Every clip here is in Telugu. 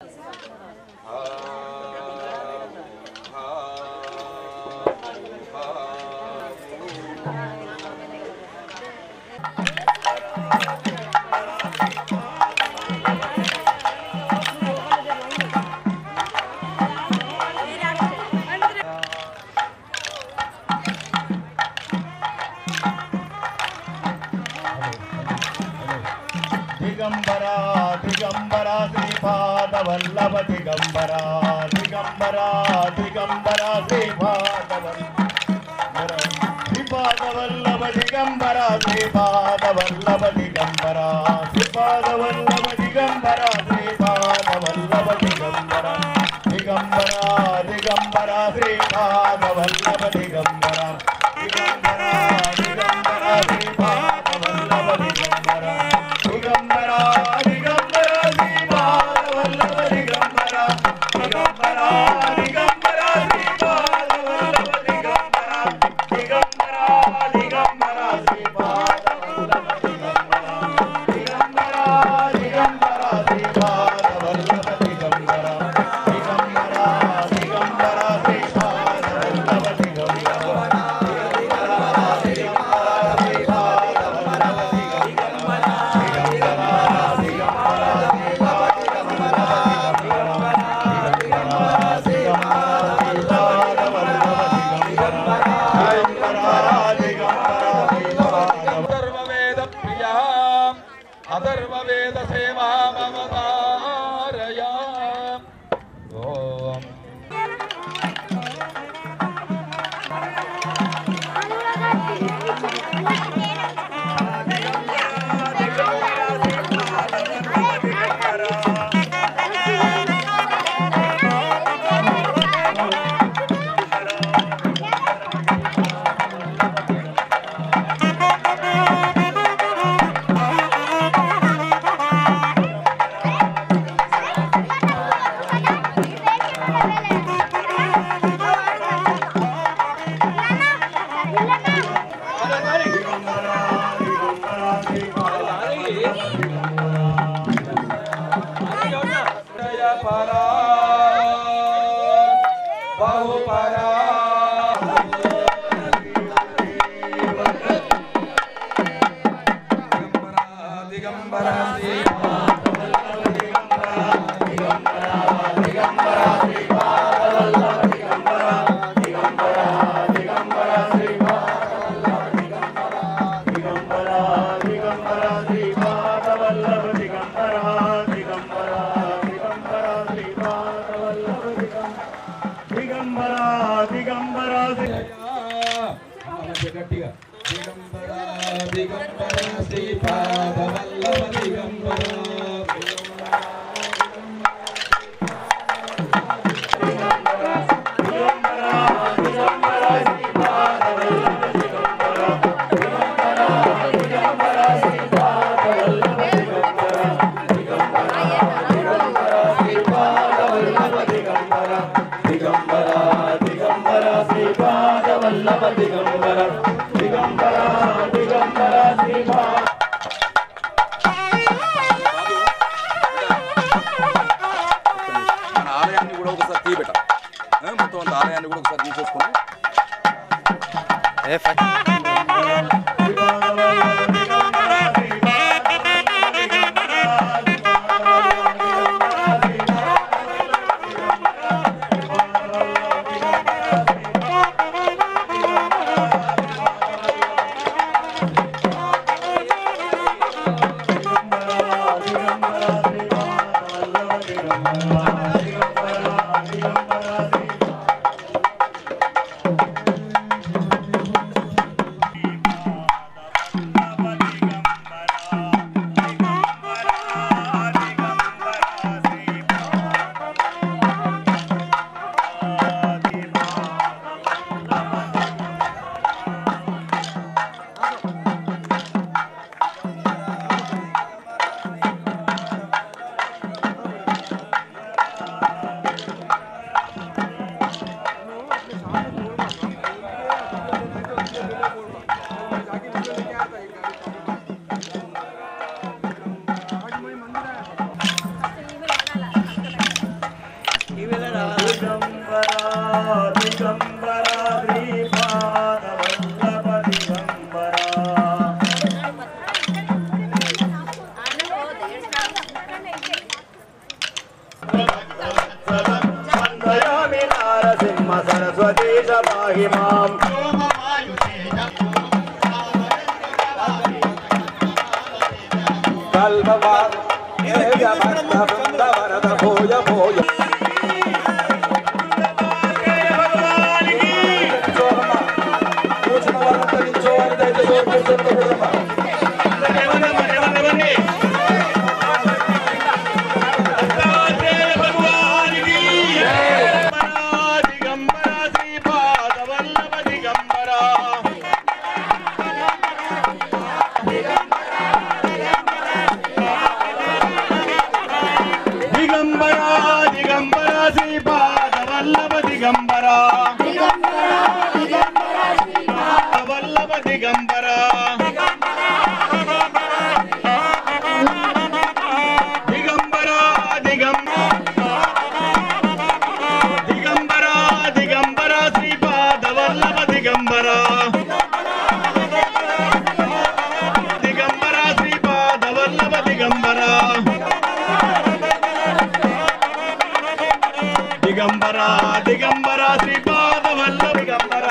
దిగంబర దిగంబర శ్రీపాద వల్లభ దిగంబర దిగంబర దిగంబర శ్రీపాద శ్రీపాద వల్లభ దిగంబర శ్రీపాద వల్లభ దిగంబర శ్రీపాద వల్లభ దిగంబర శ్రీపాద వల్లభ దిగంబర దిగంబర దిగంబర శ్రీపాద వల్లభ దిగంబర దిగంబర దిగంబర శ్రీపాద వల్లభ దిగంబర దిగంబర దిగంబర శ్రీపాద వల్లభ దిగంబర దిగంబర దిగంబర శ్రీపాద వల్లభ దిగంబర దిగంబర దిగంబర శ్రీపాద వల్లభ దిగంబర దిగంబర దిగంబర శ్రీపాద వల్లభ దిగంబర దిగంబర దిగంబర శ్రీపాద వల్లభ దిగంబర అథర్వవేద ప్రియా అథర్వవేద సేవామవతారయా ఓం జయ పరా బహు పరా దిగంబర దిగంబర దిగంబర గట్టిగా దిగంబర దిగంబర శ్రీపాద వల్లభ దిగంబర దిగంబర దిగంబర శ్రీపాద వల్లభ దిగంబర దిగంబర దిగంబర శ్రీపాద మన ఆలయాన్ని కూడా ఒకసారి తీయబెట్ట మొత్తం అంత ఆలయాన్ని కూడా ఒకసారి తీసేసుకుని स्वदेश पाहि माम् కల్పవాన్ భక్త బృందవరద భూయ భూయ కూర్చున్న వాళ్ళంతా నిల్చోవాలి దయచేసి కూర్చోకూడదమ్మా. దిగంబర శ్రీపాద వల్లభ దిగంబర దిగంబర దిగంబర శ్రీపాద వల్లభ దిగంబర వల్లభ దిగంబర దిగంబర దిగంబర దిగంబర దిగంబర శ్రీపాద వల్లభ దిగంబర దిగంబర శ్రీపాద వల్లభ దిగంబర దిగంబర దిగంబర శ్రీపాద వల్లభ దిగంబర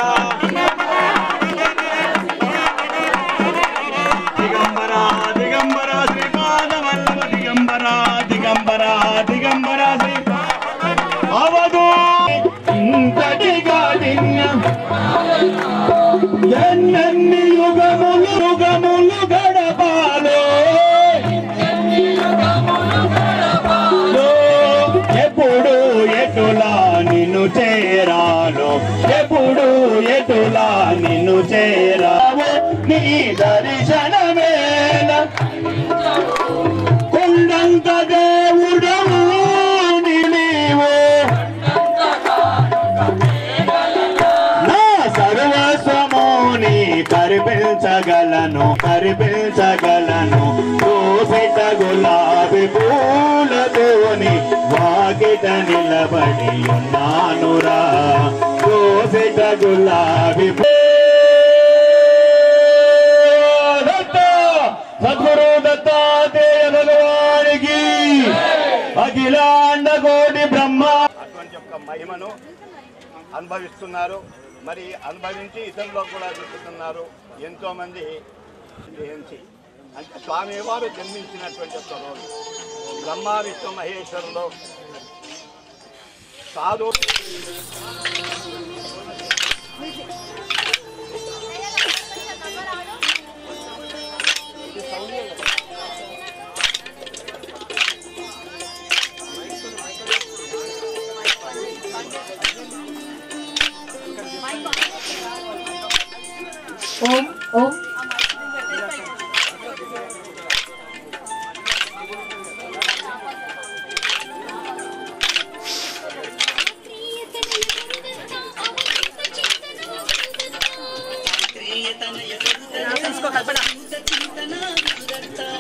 దిగంబర దిగంబర శ్రీపాద వల్లభ దిగంబర దిగంబర దిగంబర శ్రీ అవధూ ఇంతటి కాఠిన్యం ఎన్నెన్ని యుగములు యుగములు గడపాలో ఎప్పుడు ఎటులా నిన్ను చేరాలో ఎప్పుడు ఎటులా నిన్ను చేరావో నీ దర్శనమేల కొండంత దేవుడవు నీవు నా సర్వస్వముని కరిపించగలను కరిపించగలను దోసిట గులాబీ పూలతోని వాకిట నిలబడి ఉన్నానురా దోసిట గులాబీ పూ- దత్త! సద్గురు దత్తాత్రేయ భగవానికి అఖిలాండ కోటి బ్రహ్మ అటువంటి యొక్క మహిమను అనుభవిస్తున్నారు మరి అనుభవించి ఇతరులకు కూడా చూపుతున్నారు ఎంతో మంది గ్రహించి అంటే స్వామివారు జన్మించినటువంటి యొక్క రోజు బ్రహ్మ విష్ణు మహేశ్వరులు సాధు ఓం ఓం తీసుకో కల్పన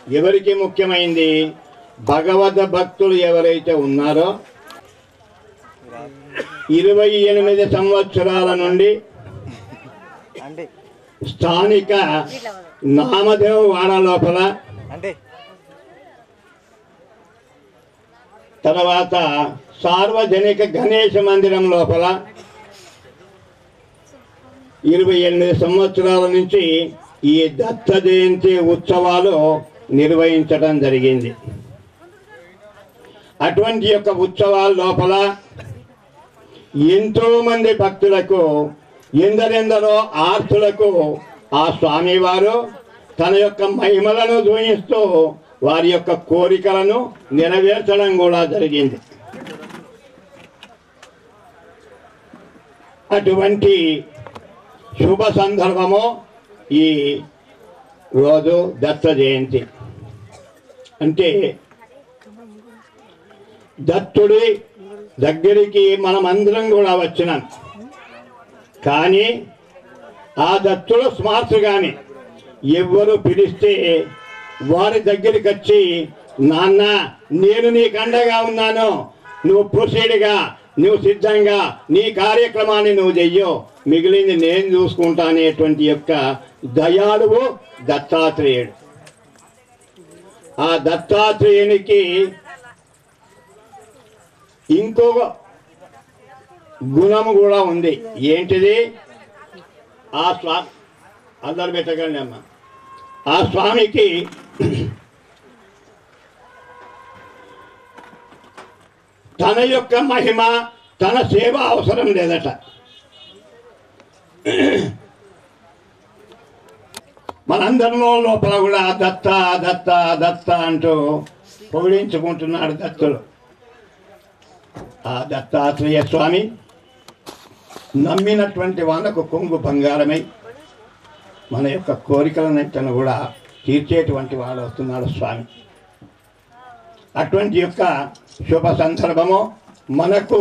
ఎవరికి ముఖ్యమైంది భగవద్ భక్తులు ఎవరైతే ఉన్నారో ఇరవై ఎనిమిది సంవత్సరాల నుండి అంటే స్థానిక నామదేవ వాడ లోపల అంటే తర్వాత సార్వజనిక గణేష మందిరం లోపల ఇరవై ఎనిమిది సంవత్సరాల నుంచి ఈ దత్త జయంతి ఉత్సవాలు నిర్వహించడం జరిగింది అటువంటి యొక్క ఉత్సవాల లోపల ఎంతో మంది భక్తులకు ఎందరెందరో ఆర్తులకు ఆ స్వామివారు తన యొక్క మహిమలను చూపిస్తూ వారి యొక్క కోరికలను నెరవేర్చడం కూడా జరిగింది అటువంటి శుభ సందర్భము ఈ రోజు దత్త జయంతి అంటే దత్తుడి దగ్గరికి మనమందరం కూడా వచ్చినాం కానీ ఆ దత్తుడు స్మార్ట్ కానీ ఎవ్వరు పిలిస్తే వారి దగ్గరికి వచ్చి నాన్న నేను నీకు అండగా ఉన్నాను నువ్వు ప్రొసీడ్గా నువ్వు సిద్ధంగా నీ కార్యక్రమాన్ని నువ్వు చెయ్యో మిగిలింది నేను చూసుకుంటా అనేటువంటి యొక్క దయాళువు దత్తాత్రేయుడు ఆ దత్తాత్రేయునికి ఇంకొక గుణము కూడా ఉంది ఏంటిది ఆ స్వా అందరు పెట్టకండి అమ్మ ఆ స్వామికి తన యొక్క మహిమ తన సేవ అవసరం లేదట మనందరిలో లోపల కూడా దత్త దత్త దత్త అంటూ పొగిడించుకుంటున్నాడు దత్తుడు ఆ దత్తాత్రేయ స్వామి నమ్మినటువంటి వాళ్ళకు కొంగు బంగారమై మన యొక్క కోరికలన్నింటిని కూడా తీర్చేటువంటి వాడు వస్తున్నాడు స్వామి అటువంటి యొక్క శుభ సందర్భము మనకు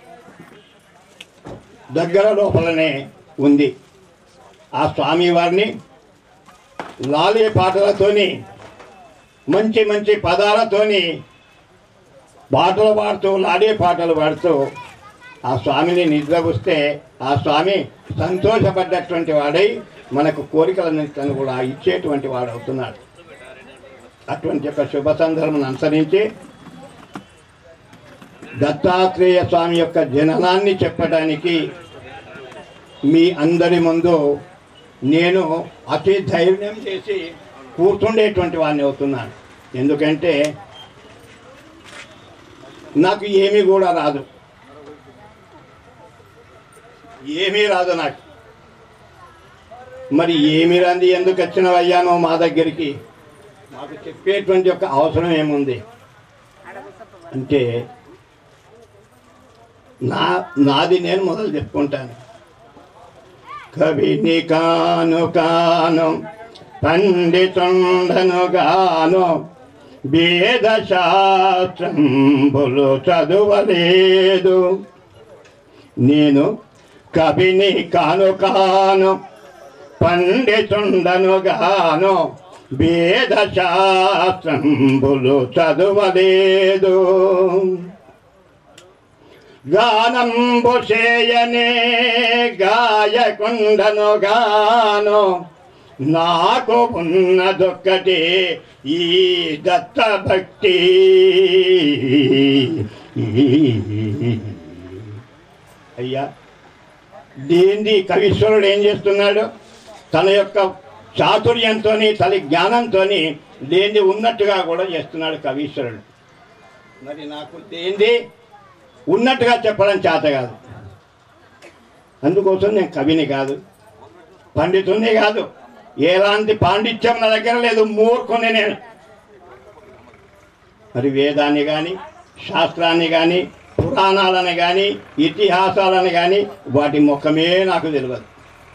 దగ్గర లోపలనే ఉంది ఆ స్వామి వారిని లాలే పాటలతోని మంచి మంచి పదాలతోని పాటలు పాడుతూ లాడే పాటలు పాడుతూ ఆ స్వామిని నిద్రపుస్తే ఆ స్వామి సంతోషపడ్డటువంటి వాడై మనకు కోరికలన్నింటిని కూడా ఇచ్చేటువంటి వాడు అవుతున్నాడు అటువంటి యొక్క శుభ సందర్భం అనుసరించి దత్తాత్రేయ స్వామి యొక్క జననాన్ని చెప్పడానికి మీ అందరి ముందు నేను అతి ధైర్యం చేసి కూర్చుండేటువంటి వాడిని అవుతున్నాను ఎందుకంటే నాకు ఏమీ కూడా రాదు ఏమీ రాదు నాకు మరి ఏమి రాంది ఎందుకు వచ్చినవయ్యానో మా దగ్గరికి మాకు చెప్పేటువంటి యొక్క అవసరం ఏముంది అంటే నా నాది నేను మొదలు చెప్పుకుంటాను కవిని కాను కాను పండితుండను గాను వేద శాస్త్రంబులు చదువలేదు నేను కవిని కాను కాను పండితుండను గాను వేద శాస్త్రంబులు చదువలేదు గానంబు చేయనే గాయకుండను గాను నాకు ఉన్నదొక్కటి ఈ దత్త భక్తి అయ్యా దీన్ని కవీశ్వరుడు ఏం చేస్తున్నాడు తన యొక్క చాతుర్యంతో తన జ్ఞానంతో దేన్ని ఉన్నట్టుగా కూడా చేస్తున్నాడు కవీశ్వరుడు మరి నాకు దేంది ఉన్నట్టుగా చెప్పడం చేత కాదు అందుకోసం నేను కవిని కాదు పండితుని కాదు ఎలాంటి పాండిత్యం నా దగ్గర లేదు మూర్ఖుని నేను మరి వేదాన్ని కానీ శాస్త్రాన్ని కానీ పురాణాలని కానీ ఇతిహాసాలని కానీ వాటి ముఖమే నాకు తెలియదు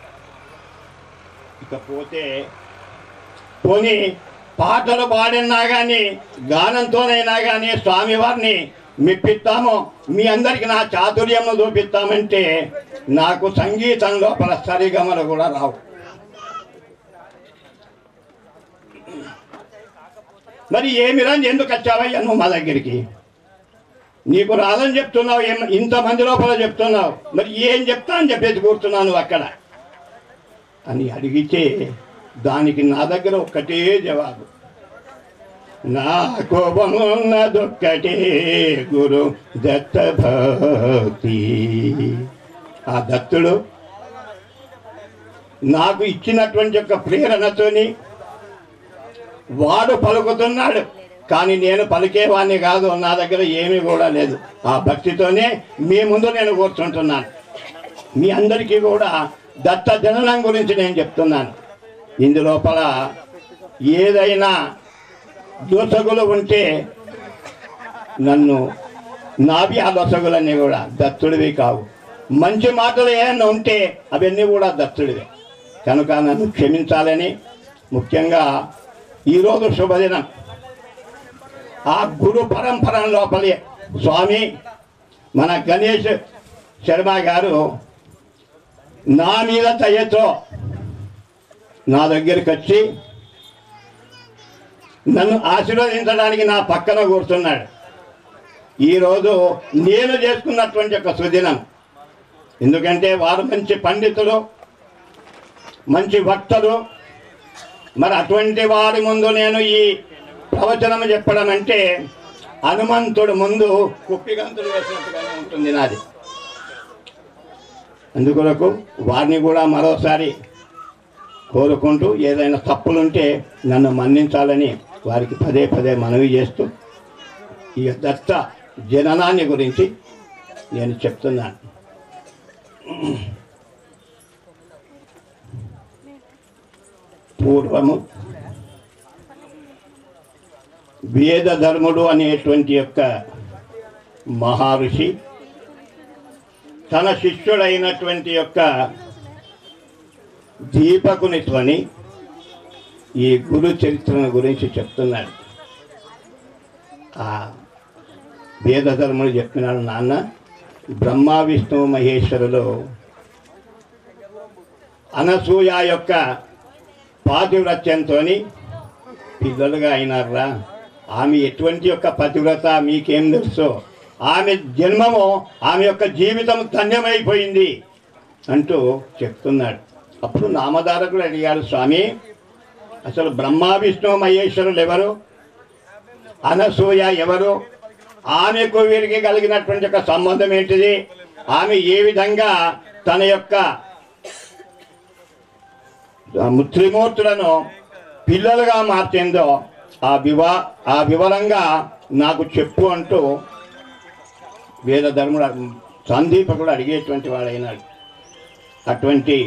ఇకపోతే పోనీ పాటలు పాడినా కానీ గానంతోనైనా కానీ స్వామివారిని మెప్పిస్తాము మీ అందరికి నా చాతుర్యము చూపిస్తామంటే నాకు సంగీతం లోపల సరిగమలు కూడా రావు మరి ఏమి రాని ఎందుకు వచ్చావయ్యా నువ్వు మా దగ్గరికి నీకు రాదని చెప్తున్నావు ఏం ఇంతమంది లోపల చెప్తున్నావు మరి ఏం చెప్తా అని చెప్పేసి కూర్చున్నాను నువ్వు అక్కడ అని అడిగితే దానికి నా దగ్గర ఒక్కటే జవాబు నా కోపమున్నదొక్కటే గురు దత్త భక్తి ఆ దత్తుడు నాకు ఇచ్చినటువంటి యొక్క ప్రేరణతోని వాడు పలుకుతున్నాడు కానీ నేను పలికేవాడిని కాదు నా దగ్గర ఏమీ కూడా లేదు ఆ భక్తితోనే మీ ముందు నేను కూర్చుంటున్నాను మీ అందరికీ కూడా దత్త జననం గురించి నేను చెప్తున్నాను ఇందులోపల ఏదైనా దోసగులు ఉంటే నన్ను నావి ఆ దోసగులన్నీ కూడా దత్తుడివి కావు మంచి మాటలు ఏమైనా ఉంటే అవన్నీ కూడా దత్తుడివే కనుక నన్ను క్షమించాలని ముఖ్యంగా ఈరోజు శుభదినం ఆ గురు పరంపర లోపలే స్వామి మన గణేష్ శర్మ గారు నా మీద దయతో నా దగ్గరికి వచ్చి నన్ను ఆశీర్వదించడానికి నా పక్కన కూర్చున్నాడు ఈరోజు నేను చేసుకున్నటువంటి ఒక సుదినం ఎందుకంటే వారు మంచి పండితులు మంచి వక్తలు మరి అటువంటి వారి ముందు నేను ఈ ప్రవచనం చెప్పడం అంటే హనుమంతుడు ముందు కుప్పిగంతులు వేసినట్టుగానే ఉంటుంది నాది అందుకొరకు వారిని కూడా మరోసారి కోరుకుంటూ ఏదైనా తప్పులుంటే నన్ను మన్నించాలని వారికి పదే పదే మనవి చేస్తూ ఈ దత్త జననాన్ని గురించి నేను చెప్తున్నాను పూర్వము వేద ధర్ముడు అనేటువంటి యొక్క మహర్షి తన శిష్యుడైనటువంటి యొక్క దీపకునితోని ఈ గురు చరిత్రను గురించి చెప్తున్నాడు ఆ వేద ధర్ముడు చెప్తున్నాడు నాన్న బ్రహ్మ విష్ణు మహేశ్వరులు అనసూయ యొక్క పాతివ్రత్యంతో పిల్లలుగా అయినారా ఆమె ఎటువంటి యొక్క పతివ్రత మీకేం తెలుసు ఆమె జన్మము ఆమె యొక్క జీవితం ధన్యమైపోయింది అంటూ చెప్తున్నాడు అప్పుడు నామధారకుడు అడిగాడు స్వామి అసలు బ్రహ్మ విష్ణు మహేశ్వరులు ఎవరు అనసూయ ఎవరు ఆమెకు వీరికి కలిగినటువంటి ఒక సంబంధం ఏంటిది ఆమె ఏ విధంగా తన యొక్క ఆ త్రిమూర్తులను పిల్లలుగా మార్చిందో ఆ వివా ఆ వివరంగా నాకు చెప్పు అంటూ వేద ధర్ముడు సందీపకుడు అడిగేటువంటి వాడైనాడు అటువంటి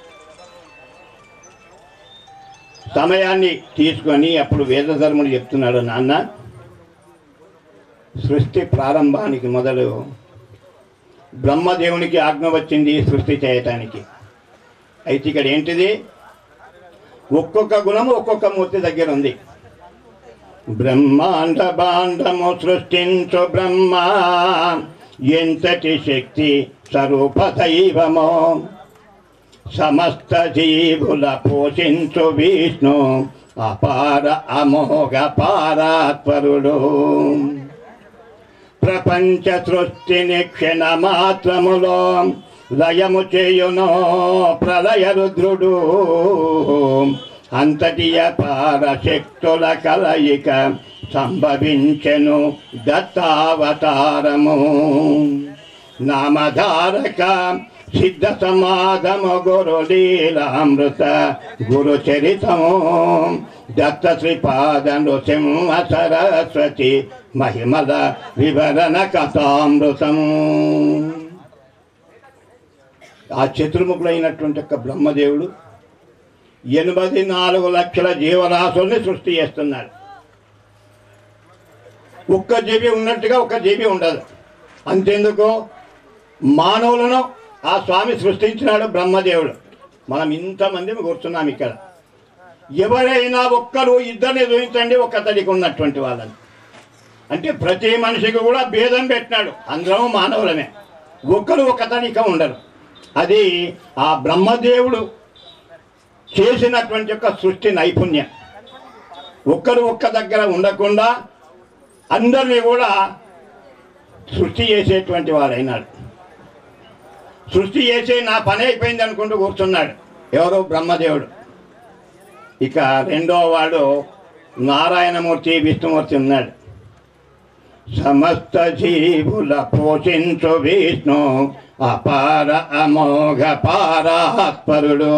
సమయాన్ని తీసుకొని అప్పుడు వేద ధర్ముడు చెప్తున్నాడు నాన్న సృష్టి ప్రారంభానికి మొదలు బ్రహ్మదేవునికి ఆజ్ఞ వచ్చింది సృష్టి చేయటానికి అయితే ఇక్కడ ఏంటిది ఒక్కొక్క గుణము ఒక్కొక్క మూర్తి దగ్గర ఉంది బ్రహ్మాండ బాండము సృష్టించు బ్రహ్మ ఎంతటి శక్తి స్వరూప దైవమో సమస్త జీవుల పోషించు విష్ణు అపార అమోఘ పారాత్పరుడు ప్రపంచ సృష్టిని క్షణ మాత్రములో లయము చేయునో ప్రళయ రుద్రుడు అంతటి అపార శక్తుల కలయిక సంభవించెను దత్తావతారము నామధారక సిద్ధ సమాగము గురు లీలామృత గురు చరితము దత్త శ్రీపాద నృసింహ సరస్వతి మహిమల వివరణ కథామృతము ఆ చతుర్ముఖులైనటువంటి యొక్క బ్రహ్మదేవుడు ఎనభై నాలుగు లక్షల జీవరాశుల్ని సృష్టి చేస్తున్నాడు ఒక్క జీవి ఉన్నట్టుగా ఒక్క జీవి ఉండదు అంతెందుకు మానవులను ఆ స్వామి సృష్టించినాడు బ్రహ్మదేవుడు మనం ఇంతమంది కూర్చున్నాం ఇక్కడ ఎవరైనా ఒక్కరు ఇద్దరిని చూపించండి ఒక్కతడికి ఉన్నటువంటి వాళ్ళని అంటే ప్రతి మనిషికి కూడా భేదం పెట్టినాడు అందరం మానవులమే ఒక్కరు ఒకతనిక ఉండరు అది ఆ బ్రహ్మదేవుడు చేసినటువంటి యొక్క సృష్టి నైపుణ్యం ఒక్కరు ఒక్క దగ్గర ఉండకుండా అందరినీ కూడా సృష్టి చేసేటువంటి వాడైనాడు సృష్టి చేసి నా పని అయిపోయింది అనుకుంటూ కూర్చున్నాడు ఎవరు బ్రహ్మదేవుడు ఇక రెండో వాడు నారాయణమూర్తి విష్ణుమూర్తి ఉన్నాడు సమస్త జీవుల పోషించు విష్ణు అపార అమోఘ పారాత్పరుడు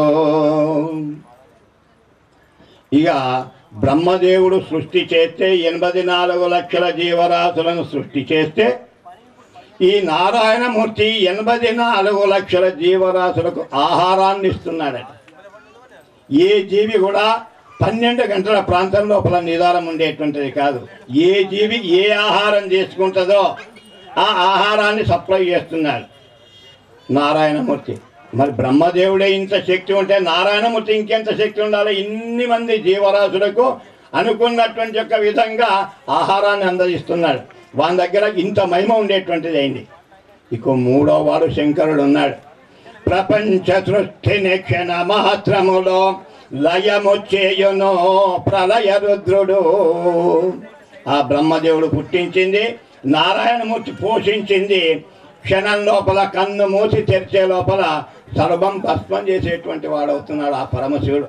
ఇక బ్రహ్మదేవుడు సృష్టి చేస్తే ఎనభై నాలుగు లక్షల జీవరాశులను సృష్టి చేస్తే ఈ నారాయణమూర్తి ఎనభై నాలుగు లక్షల జీవరాశులకు ఆహారాన్ని ఇస్తున్నాడట ఏ జీవి కూడా పన్నెండు గంటల ప్రాంతం లోపల నిదానం ఉండేటువంటిది కాదు ఏ జీవి ఏ ఆహారం తీసుకుంటుందో ఆ ఆహారాన్ని సప్లై చేస్తున్నాడు నారాయణమూర్తి మరి బ్రహ్మదేవుడే ఇంత శక్తి ఉంటే నారాయణమూర్తి ఇంకెంత శక్తి ఉండాలి ఇన్ని మంది జీవరాశులకు అనుకున్నటువంటి యొక్క విధంగా ఆహారాన్ని అందజేస్తున్నాడు వాని దగ్గర ఇంత మహిమ ఉండేటువంటిది అయింది ఇక మూడో వాడు శంకరుడు ఉన్నాడు ప్రపంచ సృష్టిని క్షణ మాత్రములో లయముచ్చేయును ప్రళయ రుద్రుడు ఆ బ్రహ్మదేవుడు పుట్టించింది నారాయణమూర్తి పోషించింది క్షణం లోపల కన్ను మూసి తెరిచే లోపల సర్వం భస్మం చేసేటువంటి వాడవుతున్నాడు ఆ పరమశివుడు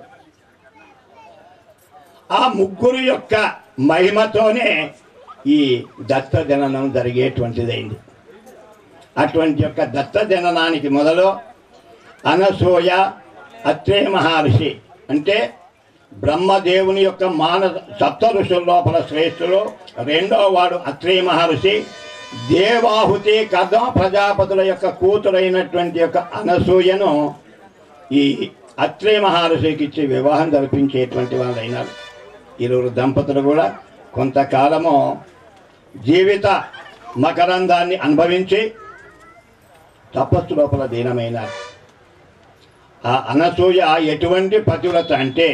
ఆ ముగ్గురు యొక్క మహిమతోనే ఈ దత్త జననం జరిగేటువంటిదైంది అటువంటి యొక్క దత్త జననానికి మొదలు అనసూయ అత్రే మహర్షి అంటే బ్రహ్మదేవుని యొక్క మాన సప్త ఋషుల లోపల శ్రేష్ఠులు రెండో వాడు అత్రే మహర్షి దేవాహుతి కథ ప్రజాపతుల యొక్క కూతురైనటువంటి యొక్క అనసూయను ఈ అత్రే మహర్షికి ఇచ్చి వివాహం జరిపించేటువంటి వాళ్ళు అయినారు ఇరువురు దంపతులు కూడా కొంతకాలము జీవిత మకరందాన్ని అనుభవించి తపస్సు లోపల దీనమైనారు ఆ అనసూయ ఎటువంటి పతివ్రత అంటే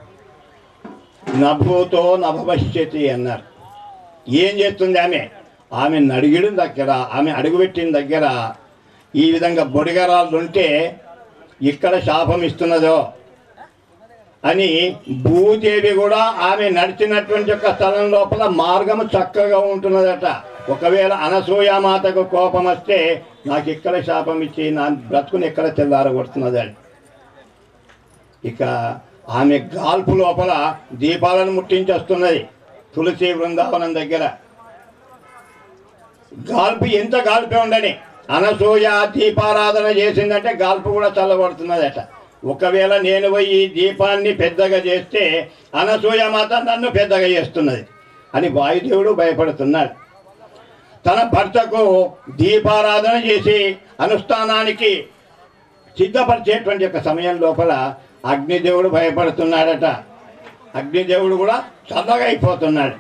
నభూతో నభవిష్యతి అన్నారు ఏం చేస్తుంది ఆమె ఆమె నడిగిడిన దగ్గర ఆమె అడుగుపెట్టిన దగ్గర ఈ విధంగా బొడిగరాళ్ళు ఉంటే ఇక్కడ శాపం ఇస్తున్నదో అని భూదేవి కూడా ఆమె నడిచినటువంటి యొక్క స్థలం లోపల మార్గము చక్కగా ఉంటున్నదట ఒకవేళ అనసూయామాతకు కోపం వస్తే నాకు ఇక్కడ శాపం ఇచ్చి నా బ్రతుకుని ఎక్కడ తెల్లారగొడుతున్నదని ఇక ఆమె గాల్పు లోపల దీపాలను ముట్టించేస్తున్నది తులసి బృందావనం దగ్గర గాల్పు ఎంత గాల్పే ఉండని అనసూయ దీపారాధన చేసిందంటే గాల్పు కూడా చల్లబడుతున్నదట ఒకవేళ నేను పోయి ఈ దీపాన్ని పెద్దగా చేస్తే అనసూయ మాత నన్ను పెద్దగా చేస్తున్నది అని వాయుదేవుడు భయపడుతున్నాడు తన భర్తకు దీపారాధన చేసి అనుష్ఠానానికి సిద్ధపరిచేటువంటి యొక్క సమయం లోపల అగ్నిదేవుడు భయపడుతున్నాడట అగ్నిదేవుడు కూడా చల్లగా అయిపోతున్నాడు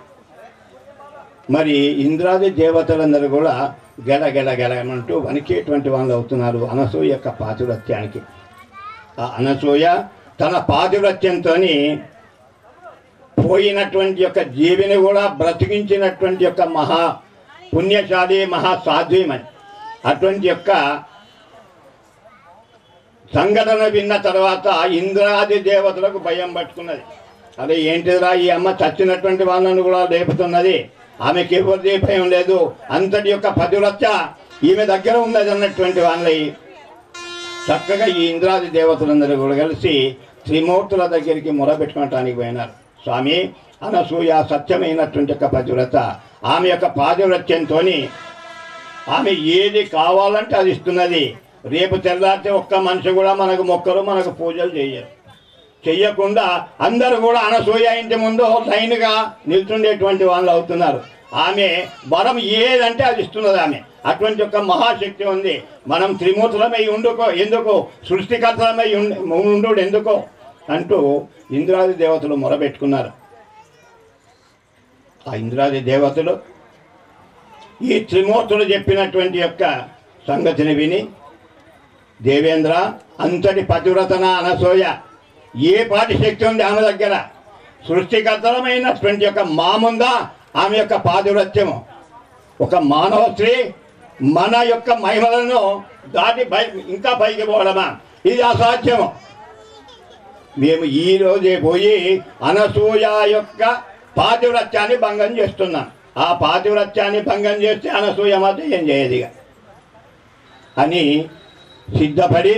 మరి ఇంద్రాది దేవతలందరూ కూడా గెల గెల గెలమంటూ వణికేటువంటి వాళ్ళు అవుతున్నారు అనసూయ యొక్క పాతివ్రత్యానికి ఆ అనసూయ తన పాతివ్రత్యంతో పోయినటువంటి యొక్క జీవిని కూడా బ్రతికించినటువంటి యొక్క మహా పుణ్యశాలి మహా సాధ్వీమని అటువంటి యొక్క సంఘటన విన్న తర్వాత ఇంద్రాది దేవతలకు భయం పట్టుకున్నది అదే ఏంటిదిరా ఈ అమ్మ చచ్చినటువంటి వాళ్ళను కూడా లేపుతున్నది ఆమెకి ఎవరిది భయం లేదు అంతటి యొక్క పతివ్రత్య ఈమె దగ్గర ఉన్నది అన్నటువంటి వాళ్ళని చక్కగా ఈ ఇంద్రాది దేవతలందరూ కూడా కలిసి త్రిమూర్తుల దగ్గరికి మొరబెట్టుకోవటానికి పోయినారు స్వామి అనసూయ సత్యమైనటువంటి యొక్క పతివ్రత ఆమె యొక్క పాతివ్రత్యంతో ఆమె ఏది కావాలంటే అది ఇస్తున్నది రేపు తెల్లారితే ఒక్క మనిషి కూడా మనకు మొక్కలు మనకు పూజలు చేయరు చెయ్యకుండా అందరూ కూడా అనసూయ ఇంటి ముందు లైన్గా నిల్చుండేటువంటి వాళ్ళు అవుతున్నారు ఆమె వరం ఏదంటే అది ఇస్తున్నది ఆమె అటువంటి ఒక మహాశక్తి ఉంది మనం త్రిమూర్తులమై ఉండుకో ఎందుకు సృష్టికర్తలమై ఉండు ఉండు ఎందుకో అంటూ ఇంద్రాది దేవతలు మొరబెట్టుకున్నారు ఆ ఇంద్రాది దేవతలు ఈ త్రిమూర్తులు చెప్పినటువంటి యొక్క సంగతిని విని దేవేంద్ర అంతటి పతివ్రతన అనసూయ ఏ పాటి శక్తి ఉంది ఆమె దగ్గర సృష్టికర్తలమైనటువంటి యొక్క మాముందా ఆమె యొక్క పాతివ్రత్యము ఒక మానవ స్త్రీ మన యొక్క మహిమలను దాటి పై ఇంకా పైకి పోవడమా ఇది అసాధ్యము మేము ఈ రోజే పోయి అనసూయ యొక్క పాతివ్రత్యాన్ని భంగం చేస్తున్నాం ఆ పాతివ్రత్యాన్ని భంగం చేస్తే అనసూయ మాత్రం ఏం చేయదు ఇక అని సిద్ధపడి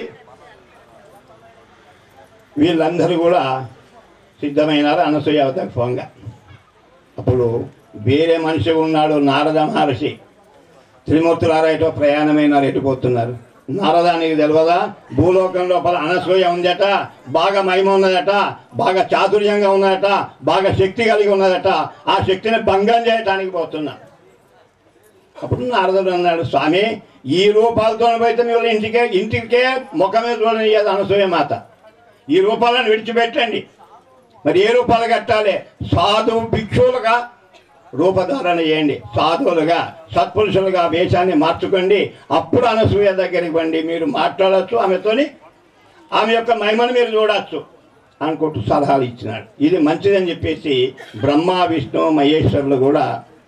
వీళ్ళందరూ కూడా సిద్ధమైనారు అనసూయ అవతకు ఫోన్గా అప్పుడు వేరే మనిషి ఉన్నాడు నారద మహర్షి త్రిమూర్తులారా ఎటో ప్రయాణమైనారు ఎటుపోతున్నారు నారదానికి తెలియదా భూలోకం లోపల అనసూయ ఉందట బాగా మహిమ ఉన్నదట బాగా చాతుర్యంగా ఉన్నదట బాగా శక్తి కలిగి ఉన్నదట ఆ శక్తిని భంగం చేయటానికి పోతున్నా అప్పుడు నారదుడు అన్నాడు స్వామి ఈ రూపాలతో పోతే మీరు ఇంటికే ఇంటికే ముఖమే చూడనియ్యదు అనసూయ మాత ఈ రూపాలను విడిచిపెట్టండి మరి ఏ రూపాలు కట్టాలి సాధు భిక్షువులుగా రూపధారణ చేయండి సాధువులుగా సత్పురుషులుగా వేషాన్ని మార్చుకోండి అప్పుడు అనసూయ దగ్గరికి పండి మీరు మాట్లాడచ్చు ఆమెతోని ఆమె యొక్క మహిమను మీరు చూడొచ్చు అనుకుంటూ సలహాలు ఇచ్చినాడు ఇది మంచిదని చెప్పేసి బ్రహ్మ విష్ణు మహేశ్వరులు కూడా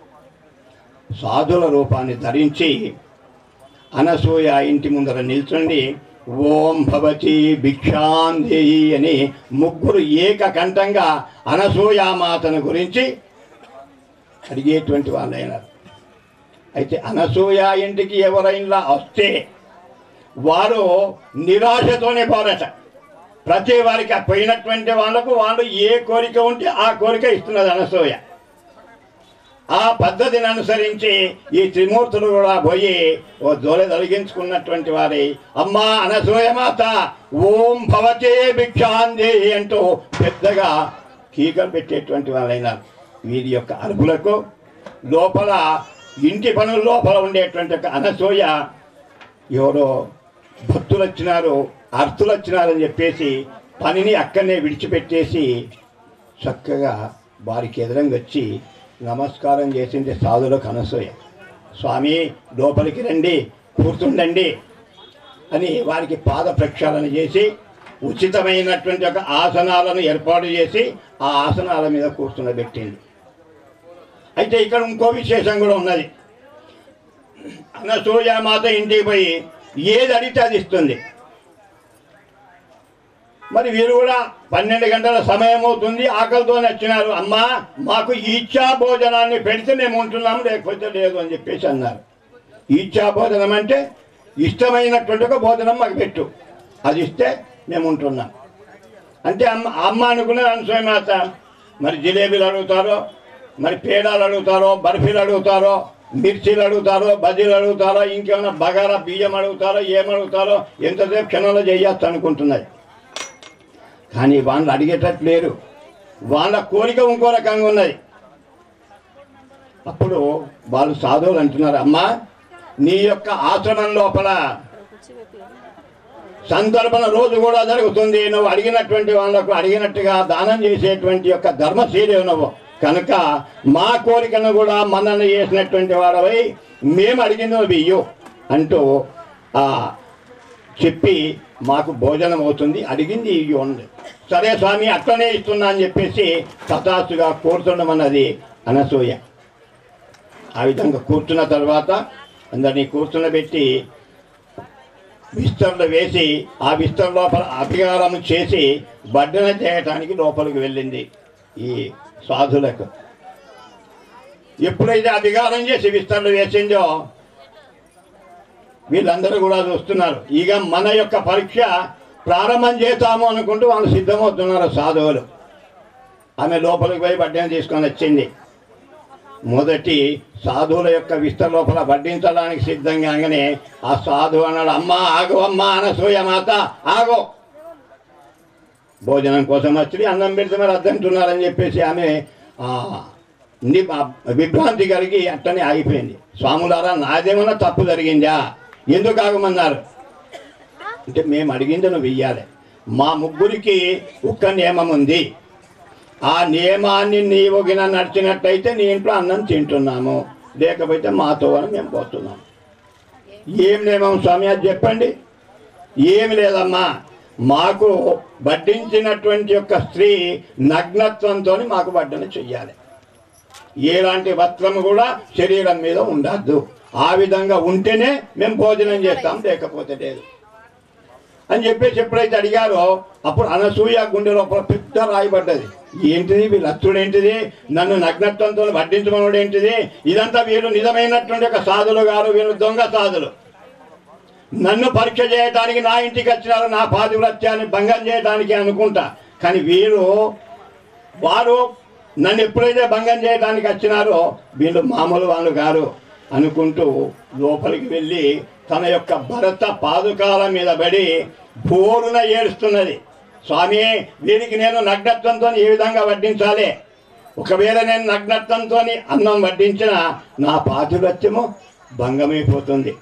సాధుల రూపాన్ని ధరించి అనసూయ ఇంటి ముందర నిల్చుండి ఓం భవతి భిక్షాందేయి అని ముగ్గురు ఏకకంఠంగా అనసూయామాతను గురించి అడిగేటువంటి వాళ్ళైనారు అయితే అనసూయ ఇంటికి ఎవరైనా వస్తే వారు నిరాశతోనే పోరట ప్రతి వారికి పోయినటువంటి వాళ్ళకు వాళ్ళు ఏ కోరిక ఉంటే ఆ కోరిక ఇస్తున్నది అనసూయ ఆ పద్ధతిని అనుసరించి ఈ త్రిమూర్తులు కూడా పోయి ఓ దోలె తొలగించుకున్నటువంటి వారి అమ్మా అనసూయమాత ఓం భవతే భిక్షాందేహి అంటూ పెద్దగా కీకలు పెట్టేటువంటి వాళ్ళైనారు వీరి యొక్క అరుపులకు లోపల ఇంటి పనుల లోపల ఉండేటువంటి ఒక అనసూయ ఎవరో భక్తులు వచ్చినారు అర్థులు వచ్చినారని చెప్పేసి పనిని అక్కడనే విడిచిపెట్టేసి చక్కగా వారికి ఎదురంగా వచ్చి నమస్కారం చేసింది సాధులకు అనసూయ స్వామి లోపలికి రండి కూర్చుండండి అని వారికి పాద ప్రక్షాళన చేసి ఉచితమైనటువంటి ఒక ఆసనాలను ఏర్పాటు చేసి ఆ ఆసనాల మీద కూర్చుండబెట్టింది అయితే ఇక్కడ ఇంకో విశేషం కూడా ఉన్నది అనసూయ మాత ఇంటికి పోయి ఏది అడిగితే అది ఇస్తుంది మరి వీరు కూడా పన్నెండు గంటల సమయం అవుతుంది ఆకలితో వచ్చినారు అమ్మా మాకు ఈచ్ఛా భోజనాన్ని పెడితే మేము ఉంటున్నాము లేకపోతే లేదు అని చెప్పేసి అన్నారు ఈచ్ఛా భోజనం అంటే ఇష్టమైనటువంటి ఒక భోజనం మాకు పెట్టు అది ఇస్తే మేము ఉంటున్నాం అంటే అమ్మ అమ్మ అనుకున్నది అనసూయ మాత మరి జిలేబీలు అడుగుతారో మరి పేడాలు అడుగుతారో బర్ఫీలు అడుగుతారో మిర్చీలు అడుగుతారో బజ్జీలు అడుగుతారో ఇంకేమైనా బగారా బియ్యం అడుగుతారో ఏమడుగుతారో ఎంతసేపు క్షణంలో చేయొచ్చు అనుకుంటున్నది కానీ వాళ్ళు అడిగేటట్టు లేరు వాళ్ళ కోరిక ఇంకో రకంగా ఉన్నది అప్పుడు వాళ్ళు సాధువులు అంటున్నారు అమ్మా నీ యొక్క ఆశ్రమం లోపల సందర్భన రోజు కూడా జరుగుతుంది నువ్వు అడిగినటువంటి వాళ్ళకు అడిగినట్టుగా దానం చేసేటువంటి యొక్క ధర్మశీలి నువ్వు కనుక మా కోరికను కూడా మనల్ని చేసినటువంటి వాడవై మేము అడిగింది నువ్వు ఇయ్యు అంటూ ఆ చెప్పి మాకు భోజనం అవుతుంది అడిగింది ఇవ్వండి సరే స్వామి అట్లనే ఇస్తున్నా అని చెప్పేసి తటాసుగా కూర్చుండమన్నది అనసూయ ఆ విధంగా కూర్చున్న తర్వాత అందరినీ కూర్చునబెట్టి విస్తరణ వేసి ఆ విస్తరణ లోపల అధికారం చేసి బడ్డన చేయటానికి లోపలికి వెళ్ళింది ఈ సాధులకు ఎప్పుడైతే అధికారం చేసి విస్తరణ వేసిందో వీళ్ళందరూ కూడా చూస్తున్నారు ఇక మన యొక్క పరీక్ష ప్రారంభం చేస్తాము అనుకుంటూ వాళ్ళు సిద్ధమవుతున్నారు సాధువులు ఆమె లోపలికి పోయి బడ్డను తీసుకొని వచ్చింది మొదటి సాధువుల యొక్క విస్త లోపల వడ్డించడానికి సిద్ధంగానే ఆ సాధువు అన్నాడు అమ్మా ఆగు అమ్మా అనసూయ మాత ఆగో భోజనం కోసం వచ్చి అన్నం పెడితే మరి అద్దంటున్నారని చెప్పేసి ఆమె ఆ, ని- ఆ విభ్రాంతి కలిగి అట్టనే ఆగిపోయింది స్వాములారా నాదేమన్నా తప్పు జరిగిందా ఎందుకు ఆగమన్నారు అంటే మేము అడిగింది నువ్వు ఇయ్యాలి మా ముగ్గురికి ఒక్క నియమం ఉంది ఆ నియమాన్ని నీవు గిన నడిచినట్టయితే నీ ఇంట్లో అన్నం తింటున్నాము లేకపోతే మాతో అని మేము పోతున్నాం ఏం నియమం స్వామి అది చెప్పండి ఏమి లేదమ్మా మాకు వడ్డించినటువంటి యొక్క స్త్రీ నగ్నత్వంతో మాకు వడ్డన చెయ్యాలి ఎలాంటి వస్త్రము కూడా శరీరం మీద ఉండద్దు ఆ విధంగా ఉంటేనే మేము భోజనం చేస్తాం లేకపోతే లేదు అని చెప్పేసి ఎప్పుడైతే అడిగారో అప్పుడు అనసూయ గుండె లోపల పెద్ద రాయబడ్డది ఏంటిది వీళ్ళ అత్తుడు ఏంటిది నన్ను నగ్నత్వంతో వడ్డించమనుడు ఏంటిది ఇదంతా వీళ్ళు నిజమైనటువంటి ఒక సాధులు గారు వీళ్ళు దొంగ సాధులు నన్ను పరీక్ష చేయడానికి నా ఇంటికి వచ్చినారు నా పాతివ్రత్యాన్ని భంగం చేయడానికి అనుకుంటా కానీ వీరు వారు నన్ను ఎప్పుడైతే భంగం చేయడానికి వచ్చినారో వీళ్ళు మామూలు వాళ్ళు గారు అనుకుంటూ లోపలికి వెళ్ళి తన యొక్క భరత పాదుకాల మీద పడి బోరున ఏడుస్తున్నది స్వామి వీరికి నేను నగ్నత్వంతో ఏ విధంగా వడ్డించాలి ఒకవేళ నేను నగ్నత్వంతో అన్నం వడ్డించిన నా పాతివ్రత్యము భంగమైపోతుంది